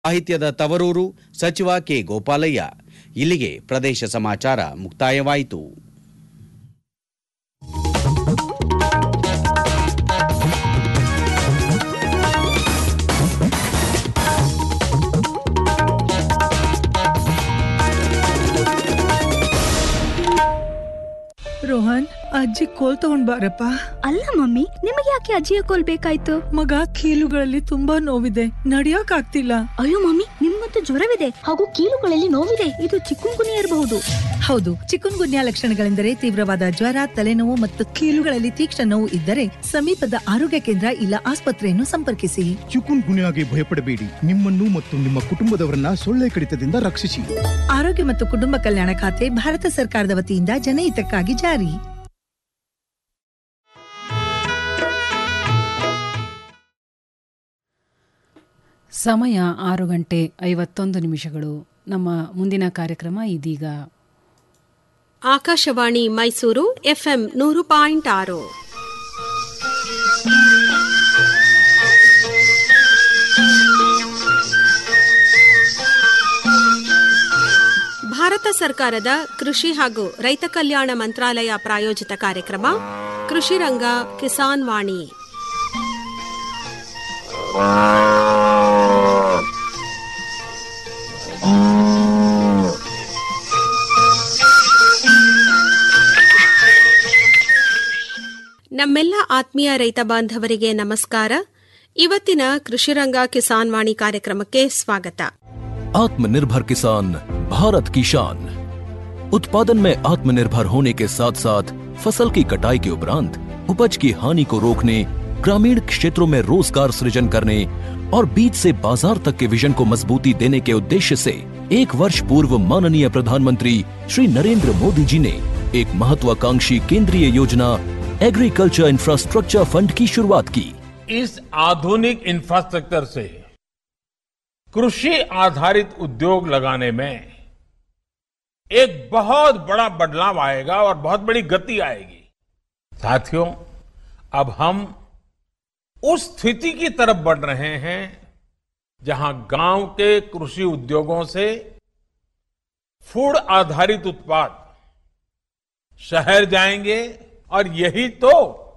ಸಾಹಿತ್ಯದ ತವರೂರು ಸಚಿವ ಕೆ ಗೋಪಾಲಯ್ಯ ಇಲ್ಲಿಗೆ ಪ್ರದೇಶ ಸಮಾಚಾರ ಮುಕ್ತಾಯವಾಯಿತು ರೋಹನ್ ಅಜ್ಜಿ ಕೋಲ್ ತಗೊಂಡ್ ಬಾರಪ್ಪ ಅಲ್ಲ ಮಮ್ಮಿ ನಿಮಗೆ ಯಾಕೆ ಅಜ್ಜಿಯ ಕೋಲ್ ಬೇಕಾಯ್ತು ಮಗ ಕೀಲುಗಳಲ್ಲಿ ತುಂಬಾ ನೋವಿದೆ ನಡಿಯಕ್ ಆಗ್ತಿಲ್ಲ ಅಯ್ಯೋ ಮಮ್ಮಿ ನಿಮ್ಮಂತೂ ಜ್ವರವಿದೆ ಹಾಗೂ ಕೀಲುಗಳಲ್ಲಿ ನೋವಿದೆ ಇದು ಚಿಕ್ಕುಂಗುನಿ ಇರಬಹುದು ಹೌದು ಚಿಕನ್ ಗುನ್ಯಾ ಲಕ್ಷಣಗಳೆಂದರೆ ತೀವ್ರವಾದ ಜ್ವರ ತಲೆನೋವು ಮತ್ತು ಕೀಲುಗಳಲ್ಲಿ ತೀಕ್ಷ್ಣ ನೋವು ಇದ್ದರೆ ಸಮೀಪದ ಆರೋಗ್ಯ ಕೇಂದ್ರ ಇಲ್ಲ ಆಸ್ಪತ್ರೆಯನ್ನು ಸಂಪರ್ಕಿಸಿ ಚಿಕುನ್ ಗುನ್ಯಾಗೆ ಭಯಪಡಬೇಡಿ ನಿಮ್ಮನ್ನು ಮತ್ತು ನಿಮ್ಮ ಕುಟುಂಬದವರನ್ನ ಸೊಳ್ಳೆ ಕಡಿತದಿಂದ ರಕ್ಷಿಸಿ ಆರೋಗ್ಯ ಮತ್ತು ಕುಟುಂಬ ಕಲ್ಯಾಣ ಖಾತೆ ಭಾರತ ಸರ್ಕಾರದ ವತಿಯಿಂದ ಜನಹಿತಕ್ಕಾಗಿ ಜಾರಿ ಸಮಯ ಆರು ಗಂಟೆ ಐವತ್ತೊಂದು ನಿಮಿಷಗಳು ನಮ್ಮ ಮುಂದಿನ ಕಾರ್ಯಕ್ರಮ ಇದೀಗ ಆಕಾಶವಾಣಿ ಮೈಸೂರು ಎಫ್ಎಂ ನೂರು ಪಾಯಿಂಟ್ ಆರು ಭಾರತ ಸರ್ಕಾರದ ಕೃಷಿ ಹಾಗೂ ರೈತ ಕಲ್ಯಾಣ ಮಂತ್ರಾಲಯ ಪ್ರಾಯೋಜಿತ ಕಾರ್ಯಕ್ರಮ ಕೃಷಿ ರಂಗ ಕಿಸಾನ್ ವಾಣಿ ನಮ್ಮೆಲ್ಲ ಆತ್ಮೀಯ ರೈತ ಬಾಂಧವರಿಗೆ ನಮಸ್ಕಾರ ಇವತ್ತಿನ ಕೃಷಿರಂಗ ಕಿಸಾನ್ ವಾಣಿ ಕಾರ್ಯಕ್ರಮಕ್ಕೆ ಸ್ವಾಗತ आत्मनिर्भर किसान भारत की शान उत्पादन में आत्मनिर्भर होने के साथ साथ फसल की कटाई के उपरांत उपज की हानि को रोकने ग्रामीण क्षेत्रों में रोजगार सृजन करने और बीज से बाजार तक के विजन को मजबूती देने के उद्देश्य से एक वर्ष पूर्व माननीय प्रधानमंत्री श्री नरेंद्र मोदी जी ने एक महत्वाकांक्षी केंद्रीय योजना एग्रीकल्चर इंफ्रास्ट्रक्चर फंड की शुरुआत की इस आधुनिक इंफ्रास्ट्रक्चर से कृषि आधारित उद्योग लगाने में एक बहुत बड़ा बदलाव आएगा और बहुत बड़ी गति आएगी साथियों अब हम उस स्थिति की तरफ बढ़ रहे हैं जहां गांव के कृषि उद्योगों से फूड आधारित उत्पाद शहर जाएंगे और यही तो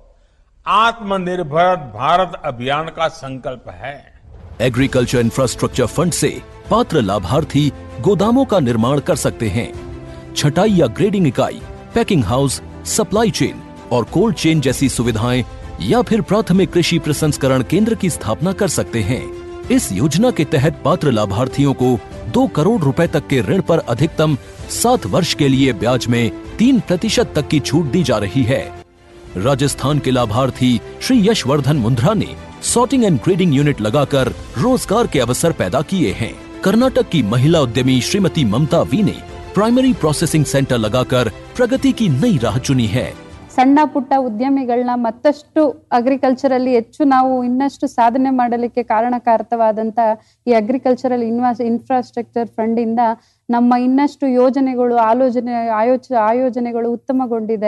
आत्मनिर्भर भारत अभियान का संकल्प है एग्रीकल्चर इंफ्रास्ट्रक्चर फंड से पात्र लाभार्थी गोदामों का निर्माण कर सकते हैं छटाई या ग्रेडिंग इकाई पैकिंग हाउस सप्लाई चेन और कोल्ड चेन जैसी सुविधाएं या फिर प्राथमिक कृषि प्रसंस्करण केंद्र की स्थापना कर सकते हैं इस योजना के तहत पात्र लाभार्थियों को दो करोड़ रुपए तक के ऋण पर अधिकतम सात वर्ष के लिए ब्याज में तीन प्रतिशत तक की छूट दी जा रही है राजस्थान के लाभार्थी श्री यशवर्धन मुंद्रा ने सॉर्टिंग एंड ग्रेडिंग यूनिट लगाकर रोजगार के अवसर पैदा किए हैं कर्नाटक की महिला उद्यमी श्रीमती ममता वी ने प्राइमरी प्रोसेसिंग सेंटर लगाकर प्रगति की नई राह चुनी है ಸಣ್ಣ ಪುಟ್ಟ ಉದ್ಯಮಿಗಳನ್ನ ಮತ್ತಷ್ಟು ಅಗ್ರಿಕಲ್ಚರಲ್ಲಿ ಹೆಚ್ಚು ನಾವು ಇನ್ನಷ್ಟು ಸಾಧನೆ ಮಾಡಲಿಕ್ಕೆ ಕಾರಣಕಾರಕವಾದಂತ ಈ ಅಗ್ರಿಕಲ್ಚರಲ್ ಇನ್ವಾಸ್ ಇನ್ಫ್ರಾಸ್ಟ್ರಕ್ಚರ್ ಫಂಡ್ ಇಂದ ನಮ್ಮ ಇನ್ನಷ್ಟು ಯೋಜನೆಗಳು ಆಲೋಚನೆ ಆಯೋಚ ಆಯೋಜನೆಗಳು ಉತ್ತಮಗೊಂಡಿದೆ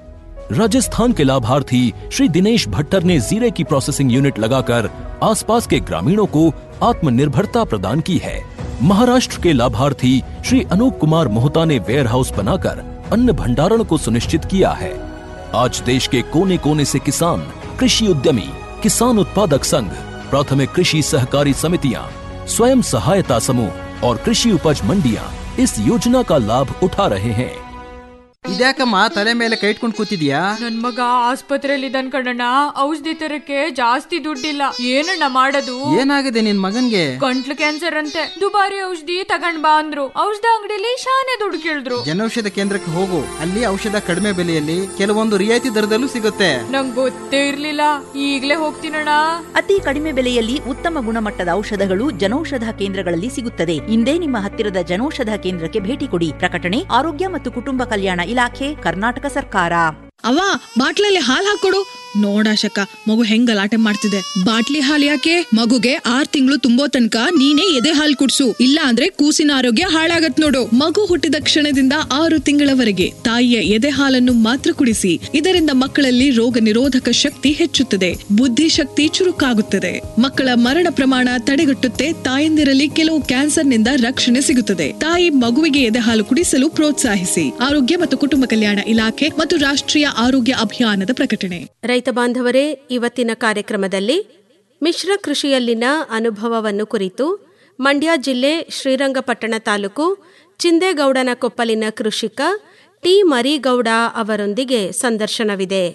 राजस्थान के लाभार्थी श्री दिनेश भट्टर ने जीरे की प्रोसेसिंग यूनिट लगाकर आसपास के ग्रामीणों को आत्मनिर्भरता प्रदान की है महाराष्ट्र के लाभार्थी श्री अनूप कुमार मोहता ने वेयर हाउस बनाकर अन्न भंडारण को सुनिश्चित किया है आज देश के कोने कोने से किसान कृषि उद्यमी किसान उत्पादक संघ प्राथमिक कृषि सहकारी समितियां स्वयं सहायता समूह और कृषि उपज मंडियां इस योजना का लाभ उठा रहे हैं ಇದ್ಯಾಕಮ್ಮ ತಲೆ ಮೇಲೆ ಕೈ ಇಟ್ಕೊಂಡು ಕೂತಿದ್ಯಾ ನನ್ ಮಗ ಆಸ್ಪತ್ರೆಯಲ್ಲಿ ಇದ್ದಾನ್ ಕಣಣ್ಣ ಔಷಧಿ ತರಕ್ಕೆ ಜಾಸ್ತಿ ದುಡ್ಡಿಲ್ಲ ಏನಣ್ಣ ಮಾಡೋದು ಏನಾಗಿದೆ ನಿನ್ ಮಗನ್ಗೆ ಗಂಟ್ಲು ಕ್ಯಾನ್ಸರ್ ಅಂತೆ ದುಬಾರಿ ಔಷಧಿ ತಗೊಂಡ್ ಬಾ ಅಂದ್ರು ಔಷಧ ಅಂಗಡಿಲಿ ಶಾನೆ ದುಡ್ಡು ಕೇಳಿದ್ರು ಜನೌಷಧ ಕೇಂದ್ರಕ್ಕೆ ಹೋಗು ಅಲ್ಲಿ ಔಷಧ ಕಡಿಮೆ ಬೆಲೆಯಲ್ಲಿ ಕೆಲವೊಂದು ರಿಯಾಯಿತಿ ದರದಲ್ಲೂ ಸಿಗುತ್ತೆ ನಂಗ್ ಗೊತ್ತೇ ಇರ್ಲಿಲ್ಲ ಈಗ್ಲೇ ಹೋಗ್ತೀನಣ್ಣ ಅತಿ ಕಡಿಮೆ ಬೆಲೆಯಲ್ಲಿ ಉತ್ತಮ ಗುಣಮಟ್ಟದ ಔಷಧಗಳು ಜನೌಷಧ ಕೇಂದ್ರಗಳಲ್ಲಿ ಸಿಗುತ್ತದೆ ಇಂದೇ ನಿಮ್ಮ ಹತ್ತಿರದ ಜನೌಷಧ ಕೇಂದ್ರಕ್ಕೆ ಭೇಟಿ ಕೊಡಿ ಪ್ರಕಟಣೆ ಆರೋಗ್ಯ ಮತ್ತು ಕುಟುಂಬ ಕಲ್ಯಾಣ ಇಲಾಖೆ ಕರ್ನಾಟಕ ಸರ್ಕಾರ ಅವ್ವ ಬಾಟ್ಲಲ್ಲಿ ಹಾಲ್ ಹಾಕೊಡು ನೋಡಾಶಕ ಮಗು ಹೆಂಗ್ ಗಲಾಟೆ ಮಾಡ್ತಿದೆ ಬಾಟ್ಲಿ ಹಾಲ್ ಯಾಕೆ ಮಗುಗೆ ಆರ್ ತಿಂಗಳು ತುಂಬೋ ತನಕ ನೀನೇ ಎದೆ ಹಾಲ್ ಕುಡ್ಸು ಇಲ್ಲ ಅಂದ್ರೆ ಕೂಸಿನ ಆರೋಗ್ಯ ಹಾಳಾಗತ್ ನೋಡು ಮಗು ಹುಟ್ಟಿದ ಕ್ಷಣದಿಂದ ಆರು ತಿಂಗಳವರೆಗೆ ತಾಯಿಯ ಎದೆ ಹಾಲನ್ನು ಮಾತ್ರ ಕುಡಿಸಿ ಇದರಿಂದ ಮಕ್ಕಳಲ್ಲಿ ರೋಗ ನಿರೋಧಕ ಶಕ್ತಿ ಹೆಚ್ಚುತ್ತದೆ ಬುದ್ಧಿಶಕ್ತಿ ಚುರುಕಾಗುತ್ತದೆ ಮಕ್ಕಳ ಮರಣ ಪ್ರಮಾಣ ತಡೆಗಟ್ಟುತ್ತೆ ತಾಯಂದಿರಲ್ಲಿ ಕೆಲವು ಕ್ಯಾನ್ಸರ್ನಿಂದ ರಕ್ಷಣೆ ಸಿಗುತ್ತದೆ ತಾಯಿ ಮಗುವಿಗೆ ಎದೆ ಹಾಲು ಕುಡಿಸಲು ಪ್ರೋತ್ಸಾಹಿಸಿ ಆರೋಗ್ಯ ಮತ್ತು ಕುಟುಂಬ ಕಲ್ಯಾಣ ಇಲಾಖೆ ಮತ್ತು ರಾಷ್ಟ್ರೀಯ ಆರೋಗ್ಯ ಅಭಿಯಾನದ ಪ್ರಕಟಣೆ ರೈತ ಬಾಂಧವರೇ ಇವತ್ತಿನ ಕಾರ್ಯಕ್ರಮದಲ್ಲಿ ಮಿಶ್ರ ಕೃಷಿಯಲ್ಲಿನ ಅನುಭವವನ್ನು ಕುರಿತು ಮಂಡ್ಯ ಜಿಲ್ಲೆ ಶ್ರೀರಂಗಪಟ್ಟಣ ತಾಲೂಕು ಚಿಂದೇಗೌಡನ ಕೊಪ್ಪಲಿನ ಕೃಷಿಕ ಟಿ ಮರಿಗೌಡ ಅವರೊಂದಿಗೆ ಸಂದರ್ಶನವಿದೆ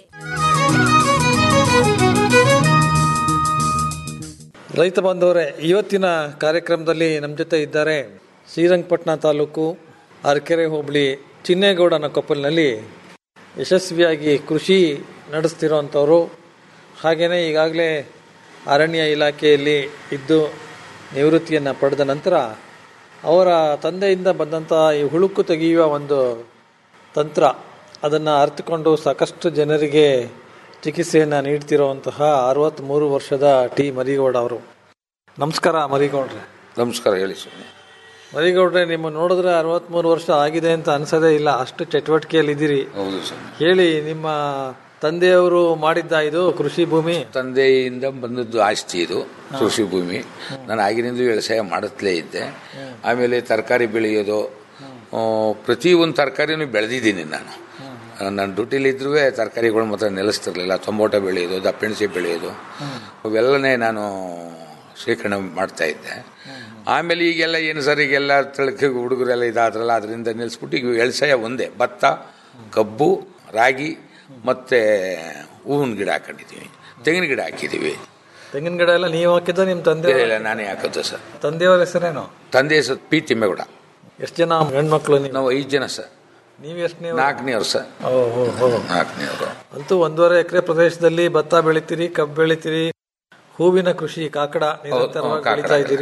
ರೈತ ಬಾಂಧವರೇ ಇವತ್ತಿನ ಕಾರ್ಯಕ್ರಮದಲ್ಲಿ ನಮ್ಮ ಜೊತೆ ಇದ್ದಾರೆ ಶ್ರೀರಂಗಪಟ್ಟಣ ತಾಲೂಕು ಅರಕೆರೆ ಹೋಬಳಿ ಚಿನ್ನೇಗೌಡನ ಕೊಪ್ಪಲಿನಲ್ಲಿ ಯಶಸ್ವಿಯಾಗಿ ಕೃಷಿ ನಡೆಸ್ತಿರೋವಂಥವ್ರು ಹಾಗೆಯೇ ಈಗಾಗಲೇ ಅರಣ್ಯ ಇಲಾಖೆಯಲ್ಲಿ ಇದ್ದು ನಿವೃತ್ತಿಯನ್ನು ಪಡೆದ ನಂತರ ಅವರ ತಂದೆಯಿಂದ ಬಂದಂಥ ಈ ಹುಳುಕು ತೆಗೆಯುವ ಒಂದು ತಂತ್ರ ಅದನ್ನು ಅರ್ಥಕೊಂಡು ಸಾಕಷ್ಟು ಜನರಿಗೆ ಚಿಕಿತ್ಸೆಯನ್ನು ನೀಡ್ತಿರುವಂತಹ ಅರವತ್ತ್ಮೂರು ವರ್ಷದ ಟಿ ಮರಿಗೌಡ ಅವರು ನಮಸ್ಕಾರ ಮರಿಗೌಡ್ರೆ ನಮಸ್ಕಾರ ಹೇಳಿ ಸ್ವಾಮಿ ಮರಿಗೌಡ್ರೆ ನಿಮ್ಮ ನೋಡಿದ್ರೆ ಅರವತ್ತ್ಮೂರು ವರ್ಷ ಆಗಿದೆ ಅಂತ ಅನ್ಸೋದೇ ಇಲ್ಲ ಅಷ್ಟು ಚಟುವಟಿಕೆಯಲ್ಲಿ ಇದ್ದೀರಿ ಹೌದು ಸ್ವಾಮಿ ಹೇಳಿ ನಿಮ್ಮ ತಂದೆಯವರು ಮಾಡಿದ್ದ ಇದು ಕೃಷಿ ಭೂಮಿ ತಂದೆಯಿಂದ ಬಂದದ್ದು ಆಸ್ತಿ ಇದು ಕೃಷಿ ಭೂಮಿ ನಾನು ಆಗಿನಿಂದ ವ್ಯವಸಾಯ ಮಾಡುತ್ತಲೇ ಇದ್ದೆ ಆಮೇಲೆ ತರಕಾರಿ ಬೆಳೆಯೋದು ಆ, ಪ್ರತಿಯೊಂದು ತರಕಾರಿನೂ ಬೆಳೆದಿದ್ದೀನಿ ನಾನು ನಾನು ಡ್ಯೂಟಿಲಿ ಇದ್ರೂ ತರಕಾರಿಗಳು ಮಾತ್ರ ನಿಲ್ಲಿಸ್ತಿರ್ಲಿಲ್ಲ ಟೊಮೊಟೊ ಬೆಳೆಯೋದು ದಪ್ಪೆಣಸಿ ಬೆಳೆಯೋದು ಅವೆಲ್ಲನೇ ನಾನು ಶೇಖರಣೆ ಮಾಡ್ತಾ ಇದ್ದೆ ಆಮೇಲೆ ಈಗೆಲ್ಲ ಏನು ಸರ್ ಈಗೆಲ್ಲ ತಿಳಕೆ ಹುಡುಗರೆಲ್ಲ ಇದಾದ್ರಲ್ಲ ಅದರಿಂದ ನಿಲ್ಲಿಸ್ಬಿಟ್ಟು ಈಗ ವ್ಯವಸಾಯ ಒಂದೇ ಭತ್ತ ಕಬ್ಬು ರಾಗಿ ಮತ್ತೆ ಹೂವಿನ ಗಿಡ ಹಾಕೊಂಡಿದ್ದೀವಿ ತೆಂಗಿನ ಗಿಡ ಹಾಕಿದ್ದೀವಿ ತೆಂಗಿನ ಗಿಡ ಎಲ್ಲ ನೀವು ಹಾಕಿದ್ದ ನಿಮ್ಮ ತಂದೆ ಇಲ್ಲ ನಾನೇ ಹಾಕೋದು ಸರ್ ತಂದೆಯವರ ಹೆಸರೇನು ತಂದೆ ಹೆಸರು ಪಿ ತಿಮ್ಮೇಗೌಡ ಎಷ್ಟು ಜನ ಹೆಣ್ಮಕ್ಳು ನೀವು ನಾವು ಐದು ಜನ ಸರ್ ನೀವು ಎಷ್ಟು ನಾಲ್ಕನೇವ್ರು ಸರ್ ನಾಲ್ಕನೇವರು ಅಂತೂ ಒಂದೂವರೆ ಎಕರೆ ಪ್ರದೇಶದಲ್ಲಿ ಭತ್ತ ಬೆಳಿತೀರಿ ಕಬ್ಬು ಬೆಳಿತೀರಿ ಹೂವಿನ ಕೃಷಿ ಕಾಕಡ ನಿರಂತರವಾಗಿ ಕಾಕಡ ಬೆಳಿತಾ ಇದ್ದೀರಿ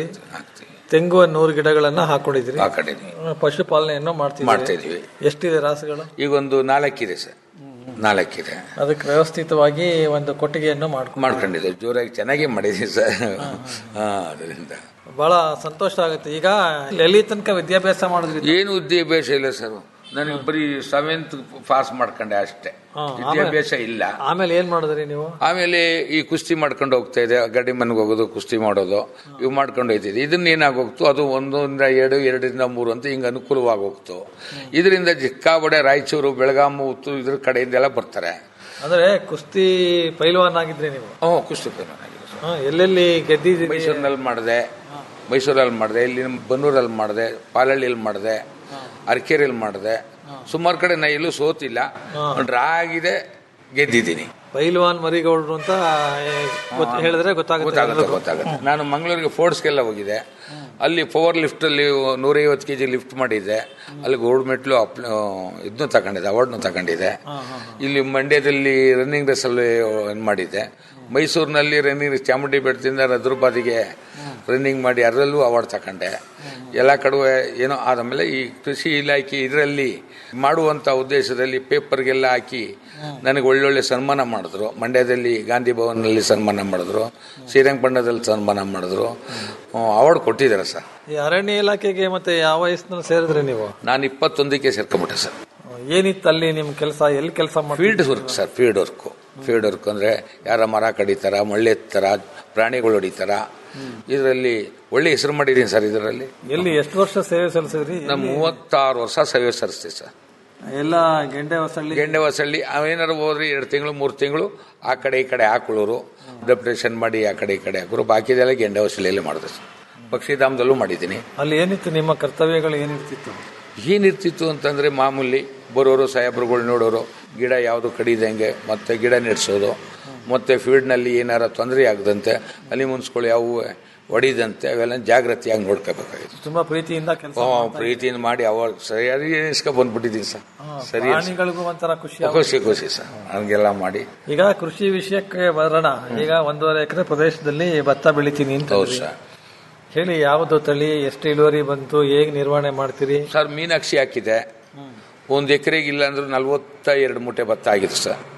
ತೆಂಗು ನೂರು ಗಿಡಗಳನ್ನ ಹಾಕೊಂಡಿದ್ದೀರಿ ಹಾಕೊಂಡಿದ್ದೀವಿ ಆ, ಪಶುಪಾಲನೆಯನ್ನು ಮಾಡ್ತಿದ್ದೀರಿ ಮಾಡ್ತಾ ಇದೀವಿ ಎಷ್ಟಿದೆ ರಾಸುಗಳು ಈಗ ಒಂದು ನಾಲ್ಕಿದೆ ಸರ್ ನಾಲ್ಕಿದೆ ಅದಕ್ಕೆ ವ್ಯವಸ್ಥಿತವಾಗಿ ಒಂದು ಕೊಟ್ಟಿಗೆಯನ್ನು ಮಾಡ್ಕೊಂಡು ಮಾಡ್ಕೊಂಡಿದ್ದೆ ಜೋರಾಗಿ ಚೆನ್ನಾಗಿ ಮಾಡಿದೀನಿ ಸರ್ ಹಾ ಅದರಿಂದ ಬಹಳ ಸಂತೋಷ ಆಗುತ್ತೆ ಈಗ ಎಲ್ಲಿ ತನಕ ವಿದ್ಯಾಭ್ಯಾಸ ಮಾಡಿದ್ರಿ ಏನು ವಿದ್ಯಾಭ್ಯಾಸ ಇಲ್ಲ ಸರ್ ನನಗೆ ಬರೀ ಸೆವೆಂತ್ ಪಾಸ್ ಮಾಡ್ಕೊಂಡೆ ಅಷ್ಟೇ ಹಾ, ವಿದ್ಯಾಭ್ಯಾಸ ಇಲ್ಲ ಆಮೇಲೆ ಏನ್ ಮಾಡಿದ್ರಿ ನೀವು ಆಮೇಲೆ ಈ ಕುಸ್ತಿ ಮಾಡ್ಕೊಂಡು ಹೋಗ್ತಾ ಇದೆ ಗಡ್ಡಿ ಮನೆಗೆ ಹೋಗೋದು ಕುಸ್ತಿ ಮಾಡೋದು ಇವು ಮಾಡ್ಕೊಂಡು ಹೋಗ್ತಿದ್ದೆ ಇದನ್ನ ಏನಾಗೋಗ್ತು ಅದು ಒಂದೊಂದ ಎರಡು ಎರಡರಿಂದ ಮೂರು ಅಂತ ಹಿಂಗೆ ಅನುಕೂಲವಾಗಿ ಹೋಗ್ತು ಇದರಿಂದ ಸಿಕ್ಕಾಬಡೆ ರಾಯಚೂರು ಬೆಳಗಾಮು ಉತ್ತು ಇದ್ರ ಕಡೆಯಿಂದೆಲ್ಲ ಬರ್ತಾರೆ ಅಂದ್ರೆ ಕುಸ್ತಿ ಪೈಲ್ವಾನ್ ಆಗಿದ್ರಿ ನೀವು ಹ್ಞೂ ಕುಸ್ತಿ ಪೈಲ್ವಾನ್ ಆಗಿದೆ ಸರ್. ಹಾ, ಎಲ್ಲೆಲ್ಲಿ ಗೆದ್ದಿದ್ದೀರಿ ಮೈಸೂರಿನಲ್ಲಿ ಮಾಡಿದೆ ಮೈಸೂರಲ್ಲಿ ಮಾಡಿದೆ ಇಲ್ಲಿ ನಮ್ಮ ಬನ್ನೂರಲ್ಲಿ ಮಾಡಿದೆ ಪಾಲಹಳ್ಳಿಯಲ್ಲಿ ಮಾಡಿದೆ ಅರಕೆರೆಯಲ್ಲಿ ಮಾಡಿದೆ ಸುಮಾರು ಕಡೆ ನಾ ಎಲ್ಲೂ ಸೋತಿಲ್ಲ ಡ್ರಾ ಆಗಿದೆ ಗೆದ್ದಿದ್ದೀನಿ ಪೈಲ್ವಾನ್ ಮರಿಗೌಡ್ರು ಅಂತ ಏ, ಗೊತ್ತ- ಹೇಳಿದ್ರೆ ಗೊತ್ತಾಗುತ್ತೆ ಗೊತ್ತಾಗುತ್ತೆ ಎಲ್ರಿಗೂ. ಗೊತ್ತಾಗುತ್ತೆ ನಾನು ಮಂಗಳೂರಿಗೆ ಫೋರ್ಟ್ಸ್ಗೆಲ್ಲ ಹೋಗಿದ್ದೆ ಅಲ್ಲಿ ಪವರ್ ಲಿಫ್ಟ್ ಅಲ್ಲಿ ನೂರೈವತ್ತು ಕೆ ಜಿ ಲಿಫ್ಟ್ ಮಾಡಿದ್ದೆ ಅಲ್ಲಿ ಗೋಲ್ಡ್ ಮೆಟ್ಲು ಅಪ್ ಇದನ್ನು ತಗೊಂಡಿದ್ದೆ ಅವಾರ್ಡ್ನು ತಗೊಂಡಿದ್ದೆ ಇಲ್ಲಿ ಮಂಡ್ಯದಲ್ಲಿ ರನ್ನಿಂಗ್ ರೇಸಲ್ಲಿ ಇದು ಮಾಡಿದ್ದೆ ಮೈಸೂರಿನಲ್ಲಿ ರನ್ನಿಂಗ್ ಚಾಮುಂಡಿ ಬೆಟ್ಟದಿಂದ ರದ್ರಬಾದಿಗೆ ರನ್ನಿಂಗ್ ಮಾಡಿ ಅದರಲ್ಲೂ ಅವಾರ್ಡ್ ತಗೊಂಡೆ ಎಲ್ಲ ಕಡೆ ಏನೋ ಆದಮೇಲೆ ಈ ಕೃಷಿ ಇಲಾಖೆ ಇದರಲ್ಲಿ ಮಾಡುವಂಥ ಉದ್ದೇಶದಲ್ಲಿ ಪೇಪರ್ಗೆಲ್ಲ ಹಾಕಿ ನನಗೆ ಒಳ್ಳೊಳ್ಳೆ ಸನ್ಮಾನ ಮಾಡಿದ್ರು ಮಂಡ್ಯದಲ್ಲಿ ಗಾಂಧಿ ಭವನಲ್ಲಿ ಸನ್ಮಾನ ಮಾಡಿದ್ರು ಶ್ರೀರಂಗಪಟ್ಟಣದಲ್ಲಿ ಸನ್ಮಾನ ಮಾಡಿದ್ರು ಅವಾರ್ಡ್ ಕೊಟ್ಟಿದ್ದಾರೆ ಸರ್ ಈ ಅರಣ್ಯ ಇಲಾಖೆಗೆ ಮತ್ತೆ ಯಾವ ವಯಸ್ಸಿನಲ್ಲಿ ಸೇರಿದ್ರಿ ನೀವು ನಾನು ಇಪ್ಪತ್ತೊಂದಕ್ಕೆ ಸೇರ್ಕೊಂಬಿಟ್ಟೆ ಸರ್ ಏನಿತ್ತು ಅಲ್ಲಿ ನಿಮ್ ಕೆಲಸ ಎಲ್ಲಿ ಕೆಲಸ ಮಾಡಿ field work sir field work field work ಅಂದರೆ ಯಾರ ಮರ ಕಡಿತಾರ ಮಳ್ಳೆ ಎತ್ತಾರ ಪ್ರಾಣಿಗಳು ಹೊಡಿತಾರ ಇದರಲ್ಲಿ ಒಳ್ಳೆ ಹೆಸರು ಮಾಡಿದ್ದೀನಿ ಸರ್ ಇದರಲ್ಲಿ ಎಲ್ಲಿ ಎಷ್ಟು ವರ್ಷ ಸೇವೆ ಸಲ್ಲಿಸಿದ್ರಿ ನಾನು ಮೂವತ್ತಾರು ವರ್ಷ ಸೇವೆ ಸಲ್ಲಿಸ್ತೀವಿ ಸರ್ ಎಲ್ಲ ಗೆಂಡೆ ಹೊಸಳ್ಳಿ ಗೆಂಡೆ ಹೊಸಳ್ಳಿ ಅವೇನಾರು ಹೋದ್ರೆ ಎರಡು ತಿಂಗಳು ಮೂರು ತಿಂಗಳು ಆ ಕಡೆ ಈ ಕಡೆ ಹಾಕೊಳ್ಳೋರು ಡೆಪ್ರೇಷನ್ ಮಾಡಿ ಆ ಕಡೆ ಈ ಕಡೆ ಹಾಕೋರು ಬಾಕಿದೆಲ್ಲ ಗೆಂಡೆ ಹೊಸಳ್ಳಿಯಲ್ಲೇ ಮಾಡಿದೆ ಸರ್ ಪಕ್ಷಿಧಾಮದಲ್ಲೂ ಮಾಡಿದ್ದೀನಿ ಅಲ್ಲಿ ಏನಿತ್ತು ನಿಮ್ಮ ಕರ್ತವ್ಯಗಳು ಏನಿರ್ತಿತ್ತು ಏನಿರ್ತಿತ್ತು ಅಂತಂದ್ರೆ ಮಾಮೂಲಿ ಬರೋರು ಸಾಹೇಬ್ರುಗಳು ನೋಡೋರು ಗಿಡ ಯಾವುದು ಕಡಿದಂಗೆ ಮತ್ತೆ ಗಿಡ ನೆಡ್ಸೋದು ಮತ್ತೆ ಫೀಲ್ಡ್ನಲ್ಲಿ ಏನಾರ ತೊಂದರೆ ಆಗದಂತೆ ಅಲ್ಲಿ ಮುನ್ಸ್ಗಳು ಯಾವುವು ಹೊಡಿದಂತೆ ಅವೆಲ್ಲ ಜಾಗ್ರತೆಯಾಗಿ ನೋಡ್ಕೋಬೇಕಾಗಿತ್ತು ತುಂಬಾ ಪ್ರೀತಿಯಿಂದ ಕೆಲಸ ಹ್ಮ್, ಪ್ರೀತಿಯಿಂದ ಮಾಡಿ ಅವಾಗ ಸರಿಯಾಗಿ ಎಣಿಸ್ಕೊ ಬಂದ್ಬಿಟ್ಟಿದ್ದೀನಿ ಸರ್ ಸರಿ ಪ್ರಾಣಿಗಳಿಗೂ ಒಂಥರ ಖುಷಿ ಖುಷಿ ಖುಷಿ ಸರ್ ಹಂಗೆಲ್ಲ ಮಾಡಿ ಈಗ ಕೃಷಿ ವಿಷಯಕ್ಕೆ ಬರೋಣ ಈಗ ಒಂದೂವರೆ ಎಕರೆ ಪ್ರದೇಶದಲ್ಲಿ ಭತ್ತ ಬೆಳಿತೀನಿ ಅಂತ ಹೌದು ಅಂದ್ರಿ. ಸರ್ ಹೇಳಿ ಯಾವ್ದು ತಳಿ ಎಷ್ಟು ಇಳುವರಿ ಬಂತು ಹೇಗ್ ನಿರ್ವಹಣೆ ಮಾಡ್ತೀರಿ ಸರ್ ಮೀನಾಕ್ಷಿ ಹಾಕಿದೆ ಒಂದು ಎಕರೆಗೆ ಇಲ್ಲ ಅಂದ್ರೆ ನಲ್ವತ್ತ ಎರಡು ಮೂಟೆ ಭತ್ತ ಆಗಿದೆ ಸರ್